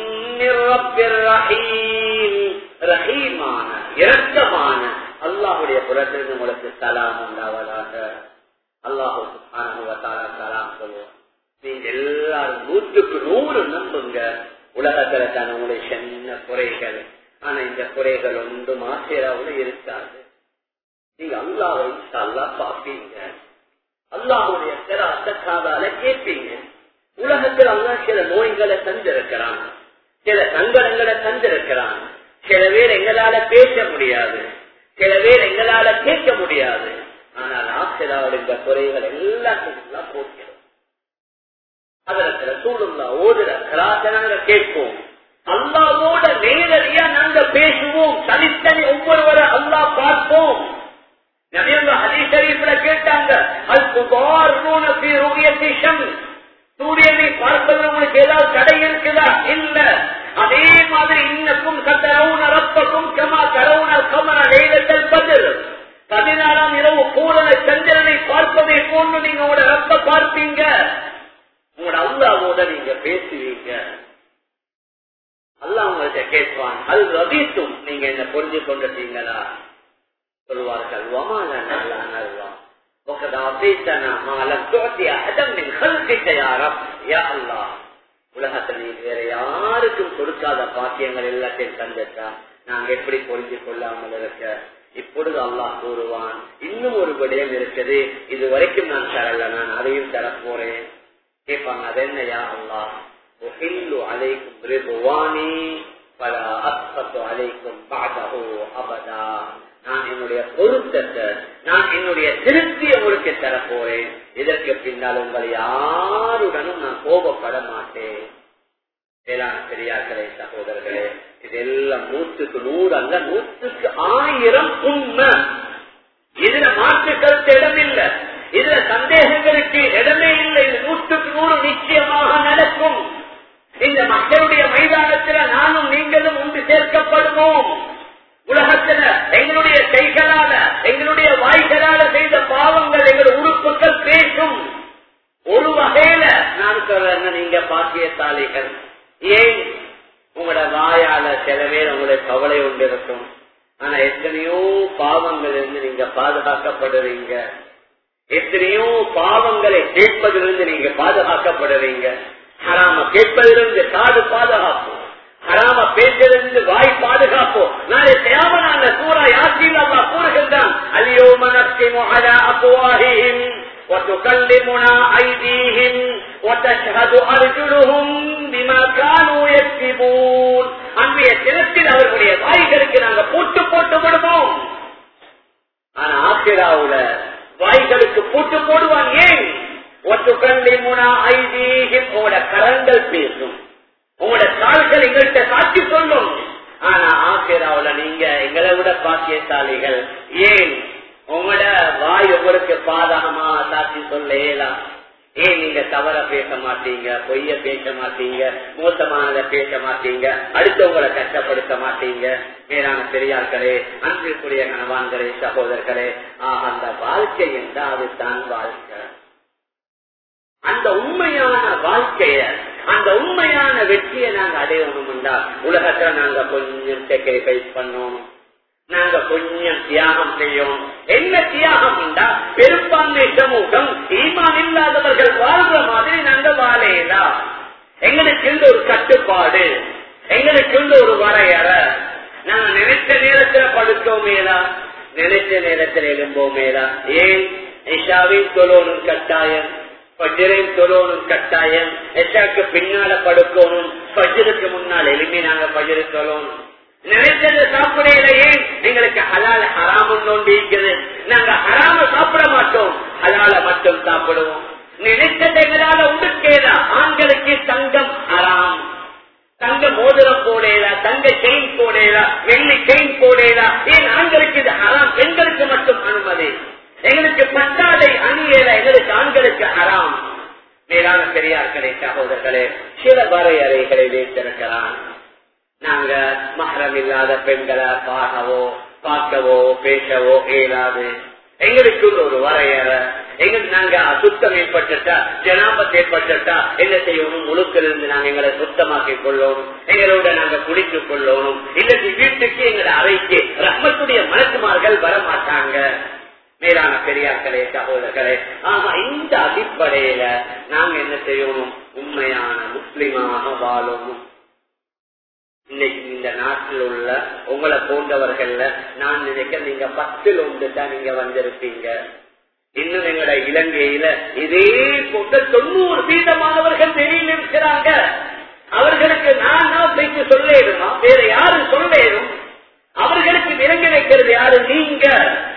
ரஹீமான இரக்கமான அல்லாஹுடைய புறத்திலிருந்து உங்களுக்கு சலாம் உண்டாவதாக அல்லாஹு சலாம் சொல்லுவோம் நீங்க எல்லாரும் நூற்றுக்கு நூறு நம்புங்க உலகத்துல தான் உங்களுடைய சின்ன குறைகள் ஆனா இந்த குறைகள் ஒன்றும் ஆசிரியராவில் இருக்காது நீங்க அல்லாவை அல்லா பார்ப்பீங்க அல்லாஹுடைய அசக்காதால கேட்பீங்க உலகத்தில் அல்லா சில நோய்களை தந்திருக்கிறான் சில சங்கடங்களை தந்திருக்கிறான் சில பேர் எங்களால பேச முடியாது சில பேர் எங்களால கேட்க முடியாது ஆனால் ஆசிராவோட இந்த குறைகள் எல்லாத்தையும் போக்கிறோம் அதற்கு சூழ்நிலை ஓதுற கலாச்சாரங்களை கேட்போம் அல்லாவோட நேரடியா நாங்க பேசுவோம் தனித்தனி ஒவ்வொருவரை அல்லா பார்ப்போம் ஹதீஷரீப்ல கேட்டாங்க சூரியன் மாட்டீங்க உங்களோட அல்லாவோட நீங்க பேசுவீங்க அல்லா உங்கள்கிட்ட கேட்பான் அது ரவித்தும் நீங்க என்ன புரிஞ்சு கொண்டுட்டீங்களா சொல்வார்கள் வமான நல்லா நல்லா وقد أعطيتنا ما لم تعطي أحدا من خلقك يا رب يا الله உலகத்தில் நீ வேற யாருக்கும் கொடுக்காத பாக்கியங்கள் எல்லாத்தையும் தந்துட்டா நாங்க எப்படி புரிஞ்சு கொள்ளாமல் இருக்க இப்பொழுது அல்லாஹ் கூறுவான் இன்னும் ஒரு விடயம் இருக்குது இது வரைக்கும் நான் தரல நான் அதையும் தரப்போறேன் கேட்பாங்க அது என்னையா அல்லாஹ் உஹில்லு அலைக்கும் ரிதுவானி பல அஸ்பத்து அலைக்கும் பாதஹு அபதா நான் என்னுடைய பொருத்தத்தை நான் என்னுடைய திருப்தி உங்களுக்கு தரப்போறேன் இதற்கு பின்னால் உங்கள் யாருடனும் நான் கோபப்பட மாட்டேன் மேலான பெரியார்களே சகோதரர்களே இதெல்லாம் நூற்றுக்கு நூறு அல்ல நூற்றுக்கு ஆயிரம் உண்மை இதுல மாற்று கருத்து இடமில்லை இதுல சந்தேகங்களுக்கு இடமே இல்லை இது நூற்றுக்கு நூறு நிச்சயமாக நடக்கும் இந்த மக்களுடைய மைதானத்துல நானும் நீங்களும் ஒன்று சேர்க்கப்படுவோம் உலகத்துல எங்களுடைய கைகளால எங்களுடைய வாய்களால செய்த பாவங்கள் எங்கள் உறுப்புகள் பேசும் ஒரு வகையில நான் சொல்றேன் நீங்க பாக்கியசாலிகள் ஏன் உங்களோட வாயால சில பேர் உங்களுடைய கவலை உண்டு இருக்கும் ஆனா எத்தனையோ பாவங்கள் இருந்து நீங்க பாதுகாக்கப்படுறீங்க எத்தனையோ பாவங்களை கேட்பதிலிருந்து நீங்க பாதுகாக்கப்படுறீங்க ஹராம கேட்பதிலிருந்து காடு பாதுகாப்பு ஹராம பேசிலிருந்து வாய் பாதுகாப்பு நாளை தேவனான சூரா யாசில் அல்லா கூறுகின்றான் அலியோ மனசி மொஹலா அப்புவாஹிம் وتكلمنا أيديهم وتشهد أرجلهم بما كانوا يكسبون அன்றைய தினத்தில் அவர்களுடைய வாய்களுக்கு நாங்க போட்டு போட்டு விடுவோம் ஆனா ஆசிராவுல வாய்களுக்கு போட்டு போடுவான் ஏன் ஒத்துக்கல்லிமுனா ஐதீகம் உங்களோட கரங்கள் பேசும் உங்களோட கால்கள் எங்கள்கிட்ட சாட்சி சொல்லும் ஆனா ஆசிராவுல நீங்க எங்களை விட பாக்கியசாலிகள் ஏன் உங்களோட வாய் உங்களுக்கு பாதகமா சாட்சி சொல்ல இயலாம் ஏன் நீங்க தவற பேச மாட்டீங்க பொய்ய பேச மாட்டீங்க மோசமானதை பேச மாட்டீங்க அடுத்தவங்களை கஷ்டப்படுத்த மாட்டீங்க மேலான பெரியார்களே அன்பிற்குரிய கணவான்களே சகோதரர்களே ஆஹ் அந்த வாழ்க்கை என்றால் அதுதான் வாழ்க்கை அந்த உண்மையான வாழ்க்கைய அந்த உண்மையான வெற்றியை நாங்க அடையணும்டா உலகத்துல நாங்க கொஞ்சம் செக்ரிஃபைஸ் பண்ணணும் நாங்க கொஞ்சம் தியாகம் செய்யணும் என்ன தியாகம் உண்டா பெரும்பான்மை சமூகம் ஈமான் இல்லாதவர்கள் வாழ்ற மாதிரி நாங்க வாழையலாம் எங்களுக்கு இந்த ஒரு கட்டுப்பாடு எங்களுக்கு இந்த ஒரு வரையறை நாங்க நினைச்ச நேரத்துல படுத்தோமேலா நினைச்ச நேரத்தில் எழும்போமேலா ஏன் இஷாவின் தொழோனும் கட்டாயம் பஜ்ரையும் தொழோனும் கட்டாயம் எஷாக்கு பின்னால படுக்கணும் பஜ்ருக்கு முன்னால் எலும்பி நாங்க பஜ்ரு தொழணும் நினைச்சது சாப்பிடையிலேயே எங்களுக்கு ஹலால ஹராம நோண்டி இருக்குது நாங்க ஹராம சாப்பிட மாட்டோம் ஹலால மட்டும் சாப்பிடுவோம் நினைச்சது எங்களால உடுக்கேதா ஆண்களுக்கு தங்கம் ஹராம் தங்க மோதிரம் போடேதா தங்க செயின் போடேதா வெள்ளி செயின் போடேதா ஏன் ஆண்களுக்கு இது ஹராம் பெண்களுக்கு மட்டும் அனுமதி எங்களுக்கு பட்டாடை அணியல எங்களுக்கு ஆண்களுக்கு ஹராம் மேலான பெரியார்களே சகோதரர்களே சில வரையறைகளை வைத்திருக்கிறான் நாங்க மகரம் இல்லாத பெண்களை பார்க்கவோ பார்க்கவோ பேசவோ இயலாது எங்களுக்கு ஒரு வரையறை எங்களுக்கு நாங்க சுத்தம் ஏற்பட்டுட்டா ஜனாபத் ஏற்பட்டுட்டா என்ன செய்யணும் முழுக்கிலிருந்து நாங்க எங்களை சுத்தமாக்கிக் கொள்ளணும் எங்களோட நாங்க குளித்துக் கொள்ளணும் இல்லைக்கு வீட்டுக்கு எங்களை அறைக்கு ரஹ்மத்துடைய மலக்குமார்கள் வரமாட்டாங்க மேலான பெரியார்களே சகோதரர்களே ஆமா இந்த அடிப்படையில நாங்க என்ன செய்யணும் உண்மையான முஸ்லிமாக வாழணும் இன்னைக்கு இந்த நாட்டில் உள்ள உங்களை போன்றவர்கள்ல நான் நினைக்க நீங்க பத்தில் ஒன்று தான் நீங்க வந்திருப்பீங்க இன்னும் எங்கட இலங்கையில இதே போன்ற தொண்ணூறு வீதமானவர்கள் வெளியில் இருக்கிறாங்க அவர்களுக்கு நான் தான் பேச்சு சொல்லேருமா வேற யாரும் சொல்லேரும் அவர்களுக்கு விளங்கி வைக்கிறது யாரு நீங்க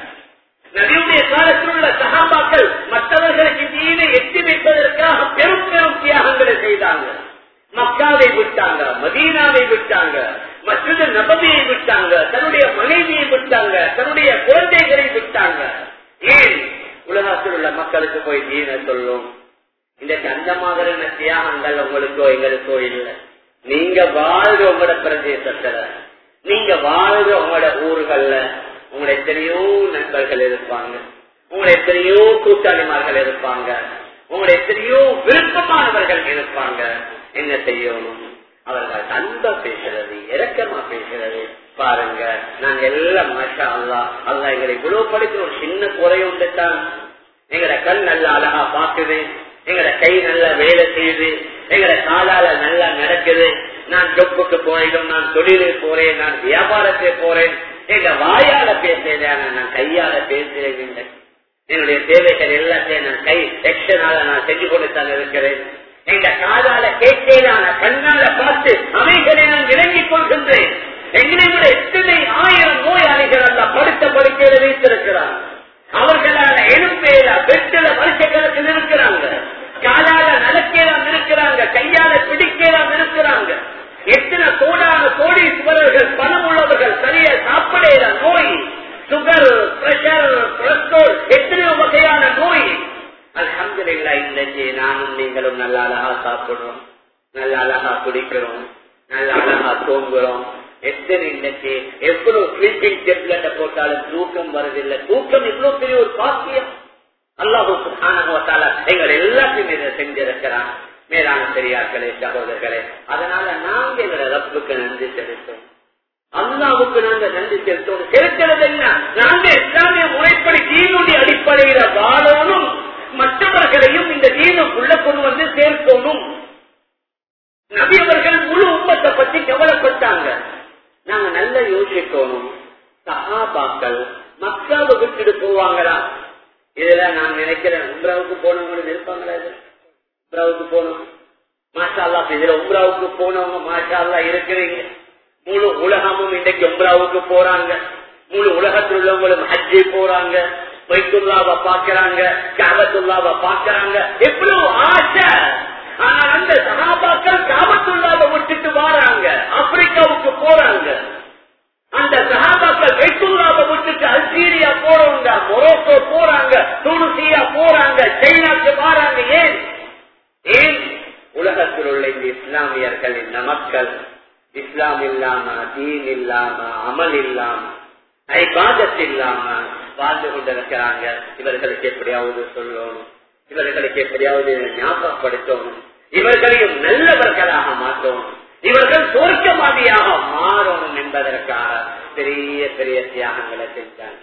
நபியுடைய காலத்தில் உள்ள சகாபாக்கள் மற்றவர்களுக்கு தீனை எட்டி வைப்பதற்காக பெரும் பெரும் தியாகங்களை செய்தாங்க மக்காவை விட்டாங்க மதீனாவை விட்டாங்க மற்றது நபதியை விட்டாங்க தன்னுடைய மனைவியை விட்டாங்க தன்னுடைய குழந்தைகளை விட்டாங்க ஏன் உலகத்தில் உள்ள மக்களுக்கு போய் தீன சொல்லும் இந்த அந்த மாதிரியான தியாகங்கள் உங்களுக்கோ எங்களுக்கோ இல்லை நீங்க வாழ்ற உங்களோட பிரதேசத்துல நீங்க வாழ்ற உங்களோட ஊர்கள்ல உங்களை எத்தனையோ நண்பர்கள் இருப்பாங்க உங்களை எத்தனையோ கூட்டாளிமார்கள் இருப்பாங்க உங்களுடைய எத்தனையோ விருப்பமானவர்கள் இருப்பாங்க என்ன செய்யணும் அவர்கள் அன்பா பேசுறது இறக்கமா பேசுறது பாருங்க நாங்க எல்லாம் மாஷா அல்லா அல்லா எங்களை இவ்வளவு படிக்கிற ஒரு சின்ன குறை உண்டுத்தான் எங்கட கண் நல்லா அழகா பாக்குது எங்கட கை நல்லா வேலை செய்யுது எங்கட காலால நல்லா நடக்குது நான் ஜொப்புக்கு போயிடும் நான் தொழிலுக்கு போறேன் நான் வியாபாரத்துக்கு போறேன் எங்க வாயால பேசுறேன் நான் கையால பேசுறேன் இல்லை என்னுடைய தேவைகள் எல்லாத்தையும் நான் கை செக்ஷனால நான் செஞ்சு கொடுத்தான் இருக்கிறேன் எங்க காதால கேட்கலான கண்ணால பார்த்து அவைகளை நான் விளங்கிக் கொள்கின்றேன் எங்களை விட எத்தனை ஆயிரம் நோயாளிகள் அல்ல படுத்த படுக்கையில வைத்திருக்கிறார் அவர்களால எழுப்பேல பெட்டில வருஷக்கணக்கில் இருக்கிறாங்க காலால நடக்கலாம் இருக்கிறாங்க கையால பிடிக்கலாம் இருக்கிறாங்க எத்தனை கோடான கோடீஸ்வரர்கள் பணம் உள்ளவர்கள் சரியா சாப்பிடல நோய் சுகர் பிரஷர் கொலஸ்ட்ரால் எத்தனையோ வகையான நோய் அலமதுல்லா இன்னைக்கு நானும் நீங்களும் நல்ல அழகா சாப்பிடுறோம் நல்ல அழகா குடிக்கிறோம் நல்ல அழகா தூங்குறோம் எத்தனை இன்னைக்கு எவ்வளவு ஸ்லீப்பிங் டெப்லெட்டை போட்டாலும் தூக்கம் வருதில்லை தூக்கம் இவ்வளவு பெரிய ஒரு பாக்கியம் அல்லாஹூ சுகானகத்தால எங்கள் எல்லாத்தையும் இதை செஞ்சிருக்கிறான் மேலான பெரியார்களே சகோதரர்களே அதனால நாங்க எங்களை ரப்புக்கு நன்றி செலுத்தோம் அல்லாவுக்கு நாங்க நன்றி செலுத்தோம் செலுத்துறது என்ன நாங்க இஸ்லாமிய முறைப்படி தீனுடைய அடிப்படையில வாழணும் மற்றவர்களையும் இந்த தீனுக்குள்ள கொண்டு வந்து சேர்க்கணும் நபி அவர்கள் முழு உம்மத்தை பத்தி கவலைப்பட்டாங்க நாங்க நல்லா யோசிக்கணும் சகாபாக்கள் மக்காவை விட்டுட்டு போவாங்களா இதுல நான் நினைக்கிறேன் உம்ராவுக்கு போனவங்களுக்கு இருப்பாங்களா இது உம்ராவுக்கு போனோம் மாஷா அல்லா இதுல உம்ராவுக்கு போனவங்க மாஷா அல்லா இருக்கிறீங்க முழு உலகமும் இன்னைக்கு உம்ராவுக்கு போறாங்க முழு உலகத்தில் உள்ளவங்களும் ஹஜ்ஜி போறாங்க வைத்துல்லாவை பாக்குறாங்க காபத்துல்லாவை பாக்குறாங்க எவ்வளவு ஆசை ஆனா அந்த சகாபாக்கள் காபத்துல்லாவை விட்டுட்டு வராங்க ஆப்பிரிக்காவுக்கு போறாங்க அந்த சகாபாக்கள் வைத்துல்லாவை விட்டுட்டு அல்ஜீரியா போறவங்க மொரோக்கோ போறாங்க துணுசியா போறாங்க சைனாக்கு வராங்க ஏன் ஏன் உலகத்தில் உள்ள இந்த இஸ்லாமியர்கள் இந்த மக்கள் இஸ்லாம் இல்லாம தீன் இல்லாம அமல் இல்லாம ஐபாதத் இல்லாம வாழ்ந்து கொண்டிருக்கிறாங்க இவர்களுக்கு எப்படியாவது சொல்லணும் இவர்களுக்கு எப்படியாவது ஞாபகப்படுத்தணும் இவர்களையும் நல்லவர்களாக மாற்றணும் இவர்கள் தோற்கவாதியாக மாறணும் என்பதற்காக பெரிய பெரிய தியாகங்களை செஞ்சாங்க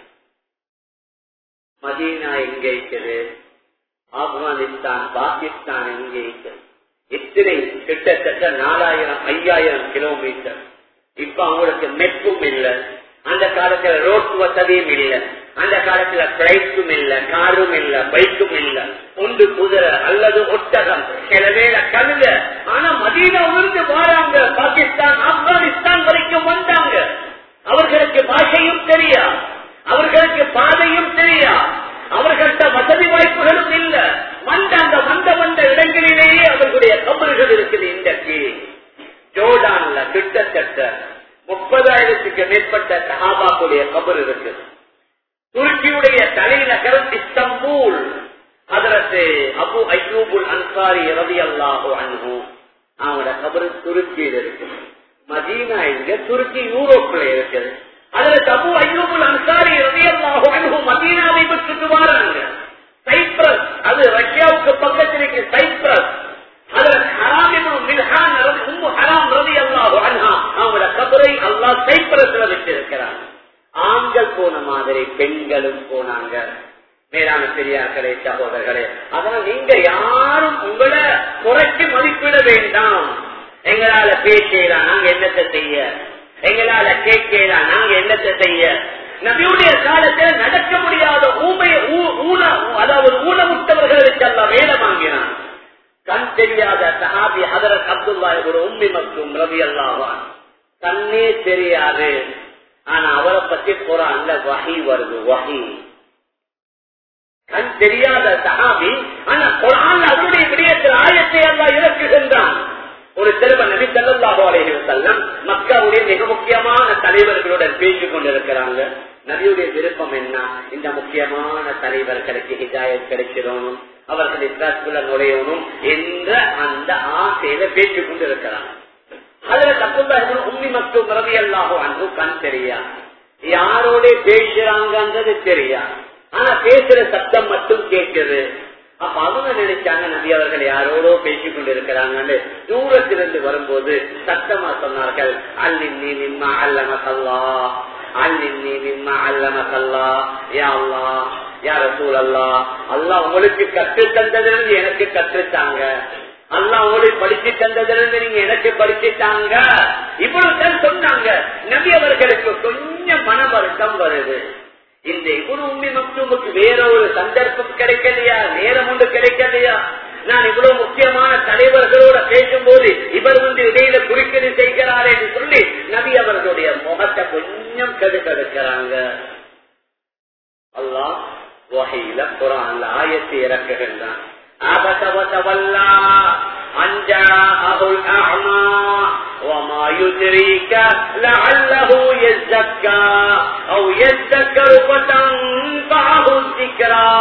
மதீனா எங்க இருக்குது ஆப்கானிஸ்தான் பாகிஸ்தான் எங்க இருக்குது இத்தனை கிட்டத்தட்ட நாலாயிரம் ஐயாயிரம் கிலோமீட்டர் இப்ப அவங்களுக்கு மெட்டும் இல்ல அந்த காலத்துல ரோட் வசதியும் இல்ல அந்த காலத்துல பிளைட்டும் இல்ல காரும் இல்ல பைக்கும் இல்ல ஒன்று குதிரை அல்லது ஒட்டகம் சில வேலை கழுத ஆனா மதீனா உருந்து வாராங்க பாகிஸ்தான் ஆப்கானிஸ்தான் வரைக்கும் வந்தாங்க அவர்களுக்கு பாஷையும் தெரியா அவர்களுக்கு பாதையும் தெரியா அவர்கள்ட்ட வசதி வாய்ப்புகளும் இல்ல வந்த அந்த வந்த வந்த இடங்களிலேயே அவர்களுடைய கபல்கள் இருக்குது இன்றைக்கு ஜோர்டான்ல கிட்டத்தட்ட முப்பதாயிரத்துக்கு மேற்பட்ட சஹாபாக்குடைய கபர் இருக்கு துருக்கியுடைய தலைநகரம் இஸ்தம்பூல் அதற்கு அபு ஐயூபுல் அன்சாரி ரவி அல்லாஹு அன்பு அவனோட கபரு துருக்கியில் இருக்கு மதீனா இங்க துருக்கி யூரோப்ல இருக்குது அதுல தபு ஐயூபுல் அன்சாரி ரவி அல்லாஹு அன்பு மதீனாவை விட்டுட்டு வராங்க சைப்ரஸ் அது ரஷ்யாவுக்கு பக்கத்தில் இருக்கு சைப்ரஸ் அதுல ஹராமிபுல் மில்ஹான் உம்மு ஹராம் ரவி அல்லாஹு அன்ஹா அவங்களோட கபரை அல்லாஹ் சைப்ரஸ்ல வச்சிருக்கிறாங்க ஆண்கள் போன மாதிரி பெண்களும் போனாங்க மேலான பெரியார்களே சகோதரர்களே அதனால நீங்க யாரும் உங்களை குறைச்சு மதிப்பிட வேண்டாம் எங்களால பேசலாம் நாங்க என்னத்தை செய்ய எங்களால கேட்கலாம் நாங்க என்னத்தை செய்ய நபியுடைய காலத்தில் நடக்க முடியாத ஊமை ஊன அதாவது ஊனமுட்டவர்களுக்கு எல்லாம் வேலை வாங்கினான் கண் தெரியாத சஹாபி ஹதரத் அப்துல்லா ஒரு உண்மை மற்றும் ரவி அல்லாவான் கண்ணே தெரியாது ஆனா அவரை பத்தி குரான்ல வகை வருது வகை கண் தெரியாத சஹாபி ஆனா குரான் அவருடைய விடயத்தில் ஆயத்தை அல்லா இறக்குகின்றான் ஒரு சிறுவ நபி செல்லல்லாஹோ அலைஹி செல்லம் மக்காவுடைய மிக முக்கியமான தலைவர்களுடன் பேசிக் கொண்டிருக்கிறாங்க நபியுடைய விருப்பம் என்ன இந்த முக்கியமான தலைவர்களுக்கு ஹிதாயத் கிடைச்சிடணும் அவர்கள் இஸ்லாத்துக்குள்ள நுழையணும் என்ற அந்த ஆசையில பேசிக் கொண்டிருக்கிறாங்க அதுல தப்புல்லா உண்மை மற்றும் ரவி அல்லாஹோ அன்பு கண் தெரியா யாரோட பேசுறாங்கன்றது தெரியா ஆனா பேசுற சத்தம் மட்டும் கேட்குது அப்ப அவங்க நினைச்சாங்க நபி அவர்கள் யாரோடோ பேசிக் கொண்டிருக்கிறாங்கன்னு தூரத்திலிருந்து வரும்போது சத்தமா சொன்னார்கள் அல்லின்னி நிம்மா அல்லமசல்லா அல்லின்னி நிம்மா அல்லமசல்லா யா அல்லா யார சூழல்லா அல்லா உங்களுக்கு கற்று தந்ததிலிருந்து எனக்கு கற்றுத்தாங்க அல்லா உங்களுக்கு படிச்சு தந்ததிலிருந்து நீங்க எனக்கு படிச்சுட்டாங்க இவ்வளவுதான் சொன்னாங்க நபி அவர்களுக்கு கொஞ்சம் மன வருத்தம் வருது இந்த குரு உண்மை மக்தூமுக்கு வேற ஒரு சந்தர்ப்பம் கிடைக்கலையா நேரம் ஒன்று கிடைக்கலையா நான் இவ்வளவு முக்கியமான தலைவர்களோட பேசும்போது இவர் வந்து இடையில குறுக்கீடு செய்கிறார் என்று சொல்லி நபி அவர்களுடைய முகத்தை கொஞ்சம் கெடுக்கெடுக்கிறாங்க அல்லா வகையில குரான்ல ஆயத்தை இறக்குகின்றான் عبس وتولى أن جاءه الأعمى وما يدريك لعله يزكى أو يذكر فتنفعه الذكرى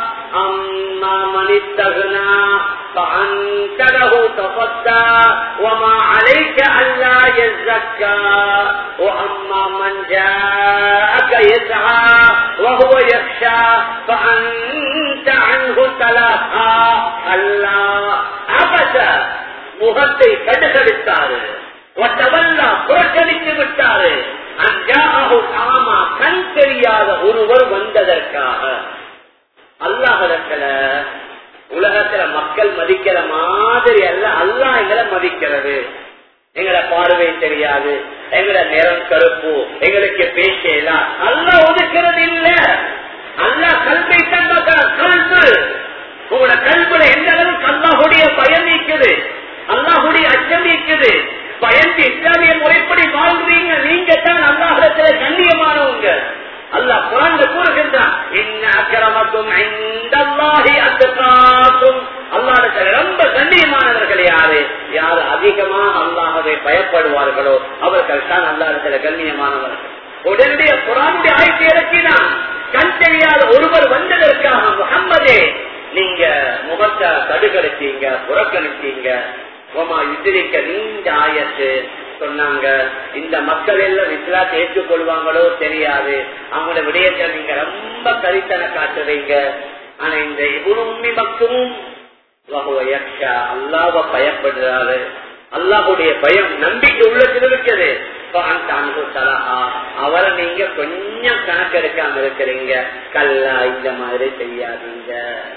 أما من استغنى فأنت له تصدى وما عليك ألا يزكى وأما من جاءك يسعى وهو يخشى فأنت عنه تلهى ألا أبدا முகத்தை கடுகடித்தாரு ஒட்டவல்லா புறக்கணித்து விட்டாரு அஞ்சாகும் ஆமா கண் தெரியாத ஒருவர் வந்ததற்காக அல்லாஹிடத்துல உலகத்துல மக்கள் மதிக்கிற மாதிரி அல்ல அல்லா எங்களை மதிக்கிறது எங்களை பார்வை தெரியாது எங்களை நிறம் கருப்பு எங்களுக்கு பேசலாம் அல்லா ஒதுக்கிறது இல்ல அல்லா கல்வை தந்த கல்வு உங்களோட கல்வில எந்த அளவுக்கு அல்லாஹுடைய பயம் நீக்குது அல்லாஹுடைய அச்சம் நீக்குது பயந்து இஸ்லாமிய முறைப்படி வாழ்றீங்க நீங்க தான் அல்லாஹிடத்துல கண்ணியமானவங்க அல்லாஹ் குரான்ல கூறுகின்றான் இன்ன அக்கிரமக்கும் இந்தல்லாஹி அத்தகாக்கும் அல்லாஹிடத்துல ரொம்ப கண்ணியமானவர்கள் யாரு யாரு அதிகமா அல்லாஹவை பயப்படுவார்களோ அவர்கள் தான் அல்லாஹிடத்துல கண்ணியமானவர்கள் உடனடிய குரானுடைய ஆய்ச்சி இறக்கினான் கண் தெரியாத ஒருவர் வந்ததற்காக முகம்மதே நீங்க முகத்தை கடுகடிச்சீங்க புறக்கணிச்சீங்க ஓமா யுதிரிக்க நீண்ட ஆயத்து சொன்னாங்க இந்த மக்கள் எல்லாம் இஸ்லாத்தை ஏற்றுக்கொள்வாங்களோ தெரியாது அவங்களோட விடயத்தை நீங்க ரொம்ப கரித்தனை காட்டுறீங்க ஆனா இந்த இவ்வளவு மக்களும் அல்லாவ பயப்படுறாரு அல்லாஹுடைய பயம் நம்பிக்கை உள்ளத்தில் இருக்குது அவரை நீங்க கொஞ்சம் கணக்கெடுக்காம இருக்கிறீங்க கல்லா இந்த மாதிரி செய்யாதீங்க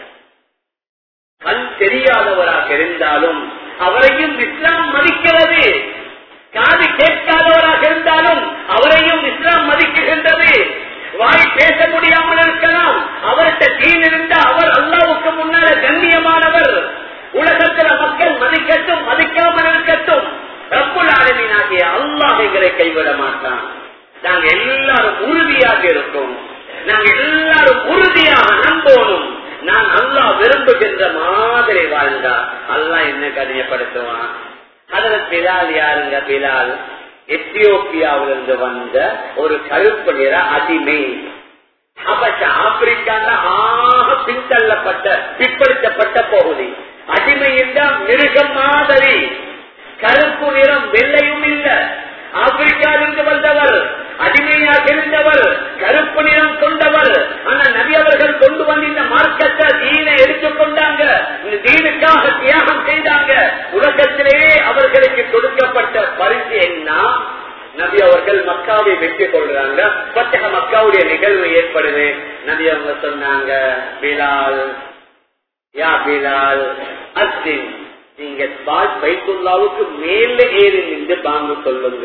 கண் தெரியாதவராக இருந்தாலும் அவரையும் இஸ்லாம் மதிக்கிறது காது கேட்காதவராக இருந்தாலும் அவரையும் இஸ்லாம் மதிக்குகின்றது வாய் பேச முடியாமல் இருக்கலாம் அவர்கிட்ட தீன் இருந்தா அவர் அல்லாவுக்கு முன்னால கண்ணியமானவர் உலகத்துல மக்கள் மதிக்கட்டும் மதிக்காமல் இருக்கட்டும் ரப்புல் ஆளுமையாகிய அல்லாஹ் எங்களை கைவிட மாட்டான் நாங்க எல்லாரும் உறுதியாக இருக்கோம் நாங்க எல்லாரும் உறுதியாக நம்போனும் நான் அல்லா விரும்புகின்ற மாதிரி வாழ்ந்தா அல்லா என்ன கடினப்படுத்துவான் அதுல பிலால் யாருங்க பிலால் எத்தியோப்பியாவிலிருந்து வந்த ஒரு கருப்பு நிற அடிமை அபச்ச ஆப்பிரிக்கால ஆக பின்தள்ளப்பட்ட பிற்படுத்தப்பட்ட பகுதி அடிமை என்றால் மிருகம் மாதிரி கருப்பு நிறம் வெள்ளையும் இல்ல ஆப்பிரிக்காவிலிருந்து வந்தவர் அடிமையாக இருந்தவர் கருப்பு நிறம் கொண்டவர் ஆனா நபி அவர்கள் கொண்டு வந்து இந்த மார்க்கத்தை தீனை எடுத்துக்கொண்டாங்க இந்த தீனுக்காக தியாகம் செய்தாங்க உலகத்திலேயே அவர்களுக்கு கொடுக்கப்பட்ட பரிசு என்ன நபி அவர்கள் மக்காவை வெற்றி கொள்றாங்க பத்தக மக்காவுடைய நிகழ்வு ஏற்படுது நபி அவங்க சொன்னாங்க பிலால் யா பிலால் அஸ்தின் நீங்க பால் பைத்துல்லாவுக்கு மேல ஏறி நின்று பாங்கு சொல்லுங்க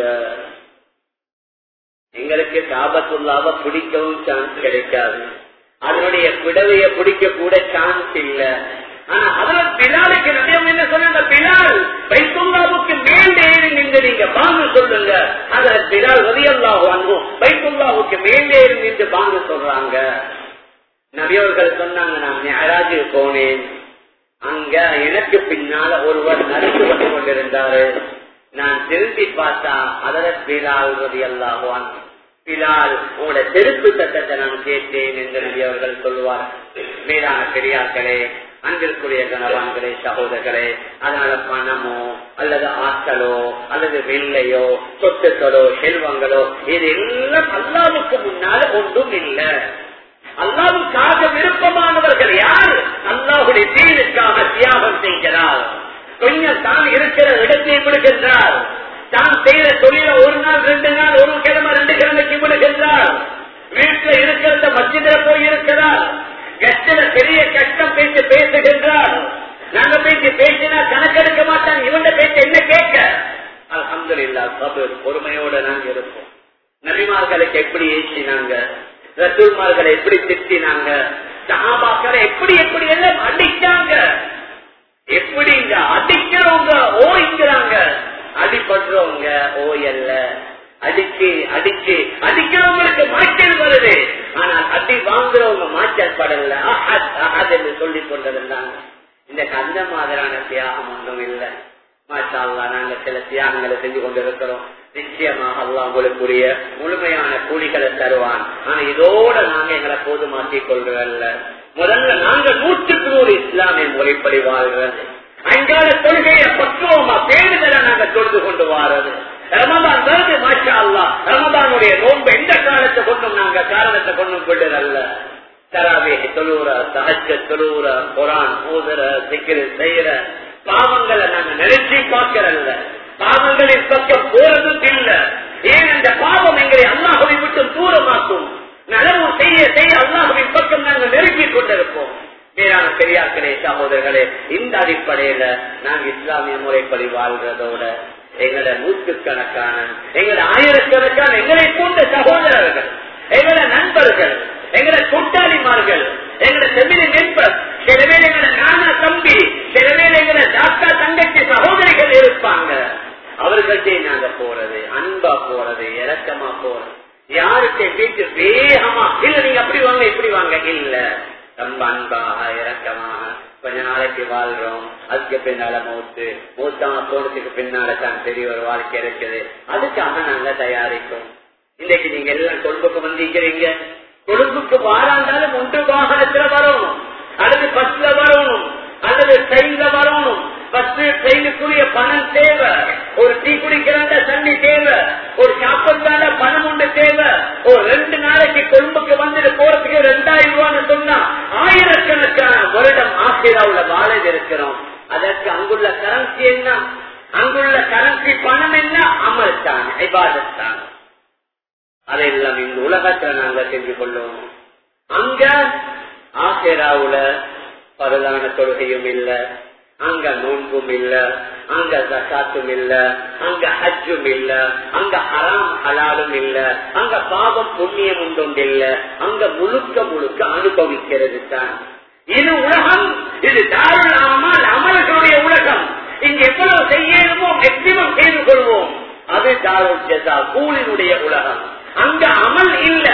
எங்களுக்கு காபத்துள்ளாவ பிடிக்கவும் சான்ஸ் கிடைக்காது அதனுடைய பிடவைய பிடிக்க கூட சான்ஸ் இல்ல ஆனா அதுல பிலாலுக்கு நபியம் என்ன சொன்னாங்க பிலால் பைத்துல்லாவுக்கு மேல் ஏறி நின்று நீங்க பாங்கு சொல்லுங்க அதுல பிலால் ரதியல்லாஹு அன்பும் பைத்துல்லாவுக்கு மேல் ஏறி நின்று பாங்கு சொல்றாங்க நபியவர்கள் சொன்னாங்க நான் ஞாராஜு போனேன் அங்க எனக்கு பின்னால ஒருவர் நடித்து வந்து கொண்டிருந்தாரு நான் திரும்பி பார்த்தா அதர பிலால் ரதி அல்லாஹான் பிலால் உங்களோட செருப்பு சட்டத்தை நான் கேட்டேன் என்று நபி அவர்கள் சொல்லுவார் மேலான பெரியார்களே அன்பிற்குரிய கணவான்களே சகோதரர்களே அதனால பணமோ அல்லது ஆற்றலோ அல்லது வெள்ளையோ சொத்துக்களோ செல்வங்களோ இது எல்லாம் அல்லாவுக்கு முன்னால ஒன்றும் இல்லை அல்லாவுக்காக விருப்பமானவர்கள் யார் அல்லாஹுடைய தீனுக்காக தியாகம் செய்கிறார் கொஞ்சம் தான் இருக்கிற இடத்தை விடுகின்றார் தான் செய்த தொழில ஒரு நாள் ரெண்டு நாள் ஒரு கிழமை ரெண்டு கிழமைக்கு விடுகின்றார் வீட்டுல இருக்கிறத மத்தியில போய் இருக்கிறார் கஷ்டல பெரிய கஷ்டம் பேச்சு பேசுகின்றார் நாங்க பேச்சு பேசினா கணக்கெடுக்க மாட்டாங்க இவங்க பேச்சு என்ன கேட்க அலமதுல்லா சபர் பொறுமையோட நாங்க இருப்போம் நபிமார்களுக்கு எப்படி ஏற்றினாங்க ரசூல்மார்களை எப்படி திட்டினாங்க சஹாபாக்களை எப்படி எப்படி எல்லாம் அடிச்சாங்க எப்படி இங்க அடிக்கிறவங்க ஓய்க்கிறாங்க அடிபடுறவங்க ஓய் அல்ல அடிச்சு அடிச்சு அடிக்கிறவங்களுக்கு மாற்றல் வருது ஆனால் அடி வாங்குறவங்க மாற்றல் படல அஹத் அஹத் என்று சொல்லிக் கொண்டிருந்தாங்க இந்த அந்த மாதிரியான தியாகம் ஒன்றும் இல்லை மாஷா அல்லா நாங்க சில தியாகங்களை செஞ்சு கொண்டிருக்கிறோம் நிச்சயமாக அல்லா உங்களுக்குரிய முழுமையான கூலிகளை தருவான் ஆனா இதோட நாங்க எங்களை போதுமாக்கிக் கொள்றதல்ல முதல்ல நாங்க நூற்றுக்கு நூறு இஸ்லாமிய முறைப்படி வாழ்றது அங்கால கொள்கையை பக்குவமா பேருதலை நாங்க தொழுது கொண்டு வாரது ரமதான் வருது மாஷா அல்லா ரமதானுடைய நோன்பு எந்த காலத்தை கொண்டும் நாங்க காரணத்தை கொண்டும் கொண்டதல்ல தராவே தொழுற சஹஜ தொழுற குரான் ஊதுற சிக்கிர செய்யற பாவங்களை நாங்க நினைச்சு பார்க்கறல்ல பாவங்களின் பக்கம் போறதும் இல்ல ஏன் இந்த பாவம் எங்களை அல்லாஹவை விட்டு தூரமாக்கும் நலவு செய்ய செய்ய அல்லாஹுவின் பக்கம் நாங்கள் நெருங்கிக் கொண்டிருப்போம் மேலான பெரியார்களே சகோதரர்களே இந்த அடிப்படையில நாங்க இஸ்லாமிய முறைப்படி வாழ்றதோட எங்களோட நூற்றுக்கணக்கான எங்களோட ஆயிரக்கணக்கான எங்களை போன்ற சகோதரர்கள் எங்களோட நண்பர்கள் எங்களோட கூட்டாளிமார்கள் எங்களோட செமிலி மெம்பர் சில பேர் எங்களோட நானா தம்பி சில பேர் எங்களோட தாத்தா தங்கச்சி சகோதரிகள் இருப்பாங்க அவர்கள்ட்டே நாங்க போறது அன்பா போறது இறக்கமா போறது யாருக்கு வீட்டு வேகமா இல்ல நீங்க அப்படி வாங்க இப்படி வாங்க இல்ல ரொம்ப அன்பாக இறக்கமாக கொஞ்ச நாளைக்கு வாழ்றோம் அதுக்கு பின்னால மூத்து மூத்தமா போனதுக்கு பின்னால தான் பெரிய ஒரு வாழ்க்கை இருக்குது அதுக்காக நாங்க தயாரிக்கும் இன்னைக்கு நீங்க எல்லாம் கொழும்புக்கு வந்திருக்கிறீங்க கொழும்புக்கு வாராண்டாலும் ஒன்று வாகனத்துல வரணும் அல்லது பஸ்ல வரணும் அல்லது ட்ரெயின்ல வரணும் பஸ் ட்ரெயினுக்குரிய பணம் தேவை ஒரு டீ குடிக்கிறாண்ட தண்ணி தேவை ஒரு சாப்பிட்டால பணம் ஒன்று தேவை ஒரு ரெண்டு நாளைக்கு கொழும்புக்கு வந்துட்டு போறதுக்கு ரெண்டாயிரம் ரூபான்னு சொன்னா ஆயிரக்கணக்கான வருடம் ஆசிராவுல வாழ இருக்கிறோம் அதற்கு அங்குள்ள கரன்சி என்ன அங்குள்ள கரன்சி பணம் என்ன அமல் தான் ஐபாதத் தான் அதையெல்லாம் இந்த உலகத்துல நாங்க செஞ்சு கொள்ளுவோம் அங்க ஆசிராவுல பரதான தொழுகையும் இல்ல அங்க நோன்பும் இல்ல அங்க ஜக்காத்தும் இல்ல அங்க ஹஜ்ஜும் இல்ல அங்க ஹராம் ஹலாலும் இல்ல அங்க பாவம் புண்ணியம் உண்டு இல்ல அங்க முழுக்க முழுக்க அனுபவிக்கிறது தான் இது உலகம் இது தாருள் அமல் அமல்களுடைய உலகம் இங்க எவ்வளவு செய்யணுமோ மேக்சிமம் செய்து கொள்வோம் அது தாருள் ஜசா கூலினுடைய உலகம் அங்க அமல் இல்ல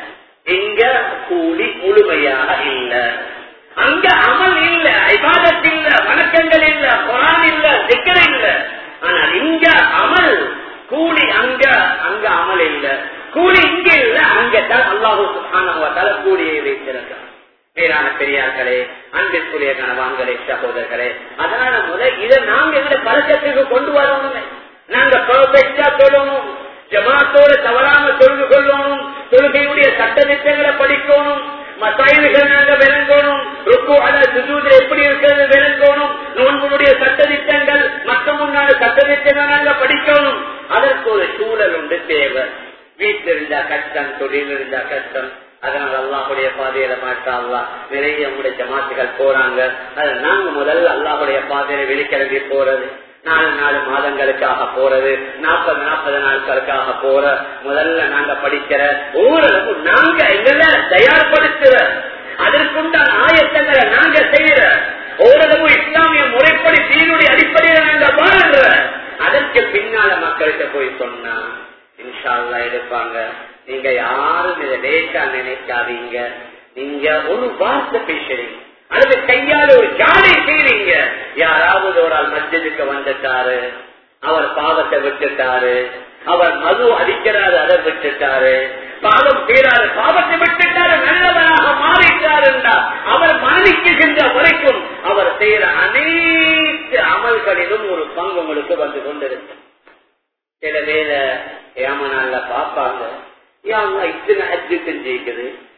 இங்க கூலி முழுமையாக இல்ல அங்க அமல் இல்ல ஐபாதத் இல்ல வணக்கங்கள் இல்ல குரான் இல்ல சிக்கர இல்ல ஆனால் இங்க அமல் கூலி அங்க அங்க அமல் இல்ல கூலி இங்க இல்ல அங்கத்தான் அல்லாஹூ சுகான கூலியை வைத்திருக்கிறார் மேலான பெரியார்களே அன்பிற்குரிய கணவான்களே சகோதரர்களே அதனால முதல் இதை நாங்க எங்க பழக்கத்துக்கு கொண்டு வரணும் நாங்க பர்ஃபெக்டா சொல்லணும் ஜமாத்தோட தவறாம தொழுது கொள்ளணும் தொழுகையுடைய சட்ட திட்டங்களை படிக்கணும் மசாயில்கள் நாங்க விளங்கணும் ருக்கு அல சுஜூதில் எப்படி இருக்கிறது விளங்கணும் நோன்புடைய சட்ட திட்டங்கள் மற்ற முன்னாடி சட்ட திட்டங்கள் நாங்க படிக்கணும் அதற்கு ஒரு சூழல் உண்டு தேவை வீட்டில் இருந்தா கஷ்டம் தொழில் இருந்தா கஷ்டம் அதனால அல்லாஹுடைய பாதையில மாற்றா அல்லா நிறைய உங்களுடைய ஜமாத்துகள் போறாங்க அது நாங்க முதல்ல அல்லாஹுடைய பாதையில வெளிக்கிளம்பி போறது நாலு நாலு மாதங்களுக்காக போறது நாற்பது நாற்பது நாட்களுக்காக போற முதல்ல நாங்க படிக்கிற ஓரளவு நாங்க எங்களை தயார்படுத்துற அதற்குண்டான ஆயத்தங்களை நாங்க செய்யற ஓரளவு இஸ்லாமிய முறைப்படி தீனுடைய அடிப்படையில் நாங்க வாழ்ற அதற்கு பின்னால மக்கள்கிட்ட போய் சொன்னா இன்ஷால்லா எடுப்பாங்க நீங்க யாரும் இதை லேட்டா நினைக்காதீங்க நீங்க ஒரு வார்த்தை பேசுறீங்க அல்லது கையால ஒரு ஜாலை செய்றீங்க யாராவது ஒரு ஆள் மஸ்ஜிதுக்கு வந்துட்டாரு அவர் பாவத்தை விட்டுட்டாரு அவர் மது அடிக்கிறாரு அதை விட்டுட்டாரு பாவம் செய்யறாரு பாவத்தை விட்டுட்டாரு நல்லவராக மாறிட்டாரு அவர் மரணிக்குகின்ற வரைக்கும் அவர் செய்யற அனைத்து அமல்களிலும் ஒரு பங்கு உங்களுக்கு வந்து கொண்டிருக்கு சில வேலை ஏமனால பாப்பாங்க இத்தனை ஹஜ்ஜு செஞ்சிருக்குது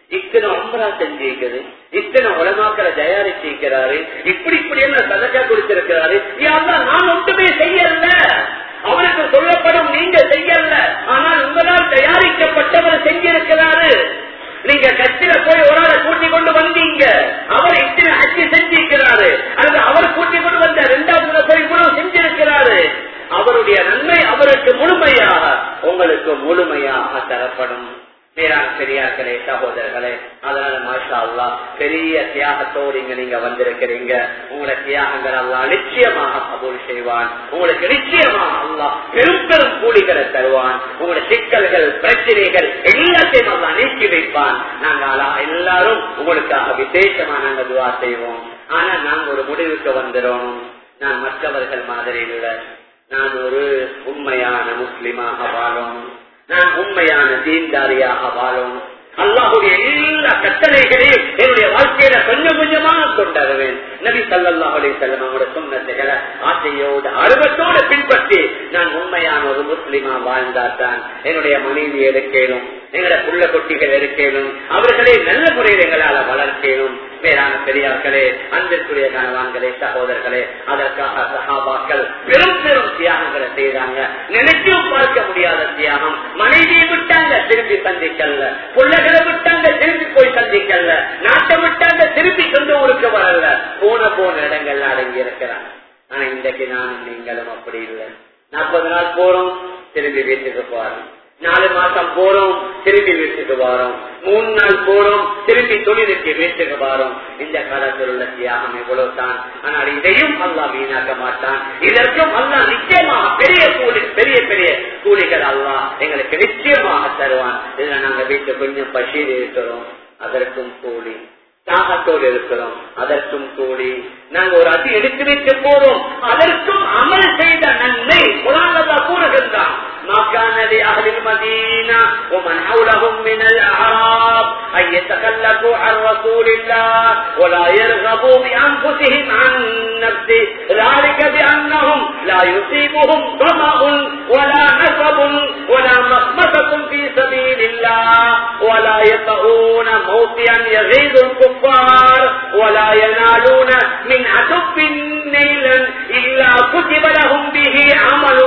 இத்தனை உம்ரா செஞ்சிருக்குது இத்தனை உலமாக்களை தயாரிச்சிருக்கிறாரு இப்படி இப்படி என்ன சதக்கா கொடுத்திருக்கிறாரு யாரெல்லாம் நான் ஒன்றுமே செய்யல அவருக்கு சொல்லப்படும் நீங்க செய்யல ஆனால் உங்களால் தயாரிக்கப்பட்டவர் செஞ்சிருக்கிறாரு நீங்க கட்சியில போய் ஒரு ஆளை கூட்டி கொண்டு வந்தீங்க அவர் இத்தனை அச்சு செஞ்சிருக்கிறாரு அல்லது அவர் கூட்டி கொண்டு வந்த இரண்டாவது போய் இவ்வளவு செஞ்சிருக்கிறாரு அவருடைய நன்மை அவருக்கு முழுமையாக உங்களுக்கு முழுமையாக தரப்படும் பேரான் பெரியார்களே சகோதரர்களே அதனால மாஷா அல்லா பெரிய தியாகத்தோடு இங்க நீங்க வந்திருக்கிறீங்க உங்களை தியாகங்கள் அல்லா நிச்சயமாக கபூல் செய்வான் உங்களுக்கு நிச்சயமாக அல்லா பெரும் பெரும் கூலிகளை தருவான் உங்களுடைய சிக்கல்கள் பிரச்சனைகள் எல்லாத்தையும் அல்லா நீக்கி வைப்பான் நாங்க அல்லா எல்லாரும் உங்களுக்காக விசேஷமா நாங்க துவா செய்வோம் ஆனா நாங்க ஒரு முடிவுக்கு வந்துடும் நான் மற்றவர்கள் மாதிரியை விட நான் ஒரு உண்மையான முஸ்லிமாக வாழும் நான் உண்மையான தீன்தாரியாக வாழும் அல்லாஹுடைய எல்லா கட்டளைகளையும் என்னுடைய வாழ்க்கையில கொஞ்சம் கொஞ்சமாக கொண்டாடுவேன் நபி சல்லா அலி செல்லம் அவங்களோட சொன்னதுகளை ஆசையோடு அருவத்தோடு பின்பற்றி நான் உண்மையான ஒரு முஸ்லிமா வாழ்ந்தாதான் என்னுடைய மனைவி எடுக்கணும் எங்களுடைய புள்ள கொட்டிகள் இருக்கணும் அவர்களை நல்ல முறையில் எங்களால வளர்க்கணும் மேலான பெரியார்களே அன்பிற்குரிய கணவான்களே சகோதரர்களே அதற்காக சகாபாக்கள் பெரும் பெரும் தியாகங்களை செய்தாங்க நினைச்சும் பார்க்க முடியாத தியாகம் மனைவியை விட்டாங்க திரும்பி சந்திக்கல பிள்ளைகளை விட்டாங்க திரும்பி போய் சந்திக்கல நாட்டை விட்டாங்க திரும்பி சொந்த ஊருக்கு வரல போன போன இடங்கள்ல அடங்கி இருக்கிறாங்க ஆனா இன்றைக்கு நானும் நீங்களும் அப்படி இல்லை நாற்பது நாள் போறோம் திரும்பி வீட்டுக்கு போறோம் நாலு மாசம் போறோம் திரும்பி வீட்டுக்கு வரோம் மூணு நாள் போறோம் திரும்பி தொழிலுக்கு வீட்டுக்கு வரோம் இந்த காலத்தில் உள்ள தியாகம் இவ்வளவுதான் ஆனால் இதையும் அல்லா வீணாக்க மாட்டான் இதற்கும் அல்லா நிச்சயமாக பெரிய கூலி பெரிய பெரிய கூலிகள் அல்லா எங்களுக்கு நிச்சயமாக தருவான் இதுல நாங்க வீட்டு கொஞ்சம் பசீர் இருக்கிறோம் அதற்கும் கூலி தாகத்தோடு இருக்கிறோம் அதற்கும் கூலி நாங்க ஒரு அதி எடுத்து வைக்க போறோம் அதற்கும் அமல் செய்த நன்மை குலாலதா கூறுகின்றான் ما كان لأهل المدينة ومن حولهم من الأعراب أن يتخلفوا عن رسول الله ولا يرغبوا بأنفسهم عن نفسه ذلك بأنهم لا يصيبهم ظمأ ولا نصب ولا مخمسة في سبيل الله ولا يطعون موطئا يغيظ الكفار ولا ينالون من عدو نيلا إلا كتب لهم به عمل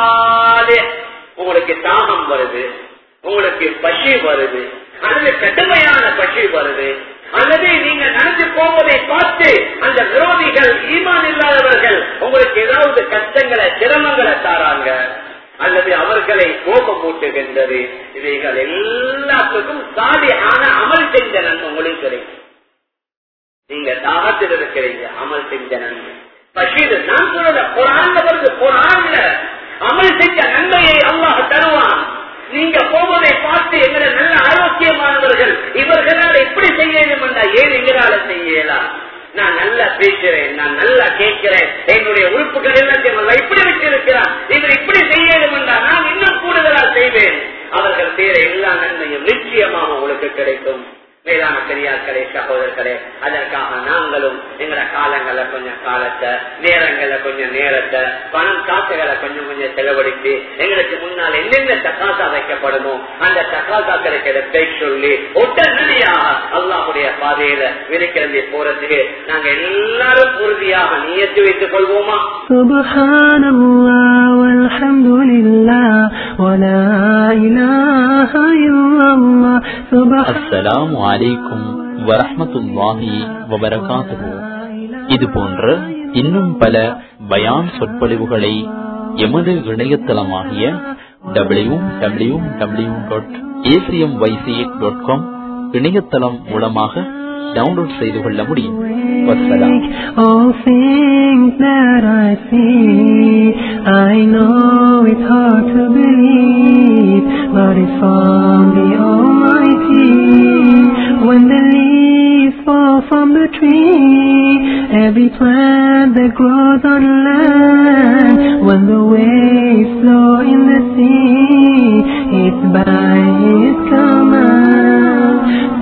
صالح உங்களுக்கு தாகம் வருது உங்களுக்கு பசி வருது அல்லது கடுமையான பசி வருது அல்லது நீங்க நடந்து போவதை பார்த்து அந்த விரோதிகள் ஈமான் இல்லாதவர்கள் உங்களுக்கு ஏதாவது கஷ்டங்களை சிரமங்களை தாராங்க அல்லது அவர்களை கோபம் ஊட்டுகின்றது இவைகள் எல்லாத்துக்கும் சாதியான அமல் செஞ்ச நன்மை உங்களுக்கு கிடைக்கும் நீங்க தாகத்தில் இருக்கிறீங்க அமல் செஞ்ச நன்மை பஷீர் நான் சொல்ல பொறாண்ட வருது பொறாண்ட அமல் செஞ்ச நன்மையை அல்லாஹ் தருவான் நீங்க போவதை பார்த்து எங்களை நல்ல ஆரோக்கியமானவர்கள் இவர்களால் எப்படி செய்ய வேண்டும் என்றா ஏன் எங்களால செய்யலாம் நான் நல்லா பேசுறேன் நான் நல்லா கேட்கிறேன் என்னுடைய உறுப்புகள் எல்லாத்தையும் இப்படி வச்சிருக்கிறான் இவர் இப்படி செய்ய வேண்டும் என்றா நான் இன்னும் கூடுதலா செய்வேன் அவர்கள் செய்யற எல்லா நன்மையும் நிச்சயமாக உங்களுக்கு கிடைக்கும் மேலான பெரியார்களே சகோதரர்களே அதற்காக நாங்களும் எங்கட காலங்கள கொஞ்சம் காலத்தை நேரங்கள கொஞ்சம் நேரத்தை பணம் காசுகளை கொஞ்சம் கொஞ்சம் செலவழித்து எங்களுக்கு முன்னால் என்னென்ன தக்காசா வைக்கப்படுமோ அந்த தக்காசாக்களுக்கு இடத்தை சொல்லி உடனடியாக அல்லாஹுடைய பாதையில விரிக்கிறந்தி போறதுக்கு நாங்க எல்லாரும் உறுதியாக நியத்து வைத்துக் கொள்வோமா سبحان الله والحمد لله ولا إله إلا الله سبحان அஸ்ஸலாமு அலைக்கும் வரஹ்மத்துல்லாஹி வபரகாத்துஹு இது போன்ற இன்னும் பல பயான் சொற்பொழிவுகளை எமது இணையதளமாகிய W W W dot ACM YC dot com இணையதளம் மூலமாக டவுன்லோட் செய்து கொள்ள முடியும் வசலாம் All things that I see, I know it's hard to believe, but it's from the Almighty. When the leaves fall from the tree, every plant that grows on land, when the waves flow in the sea, it's by His command.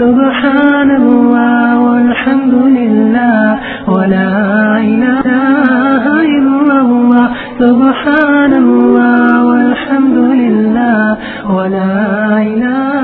Subhanallah walhamdulillah wa la ilaha illallah. Subhanallah walhamdulillah wa la ilaha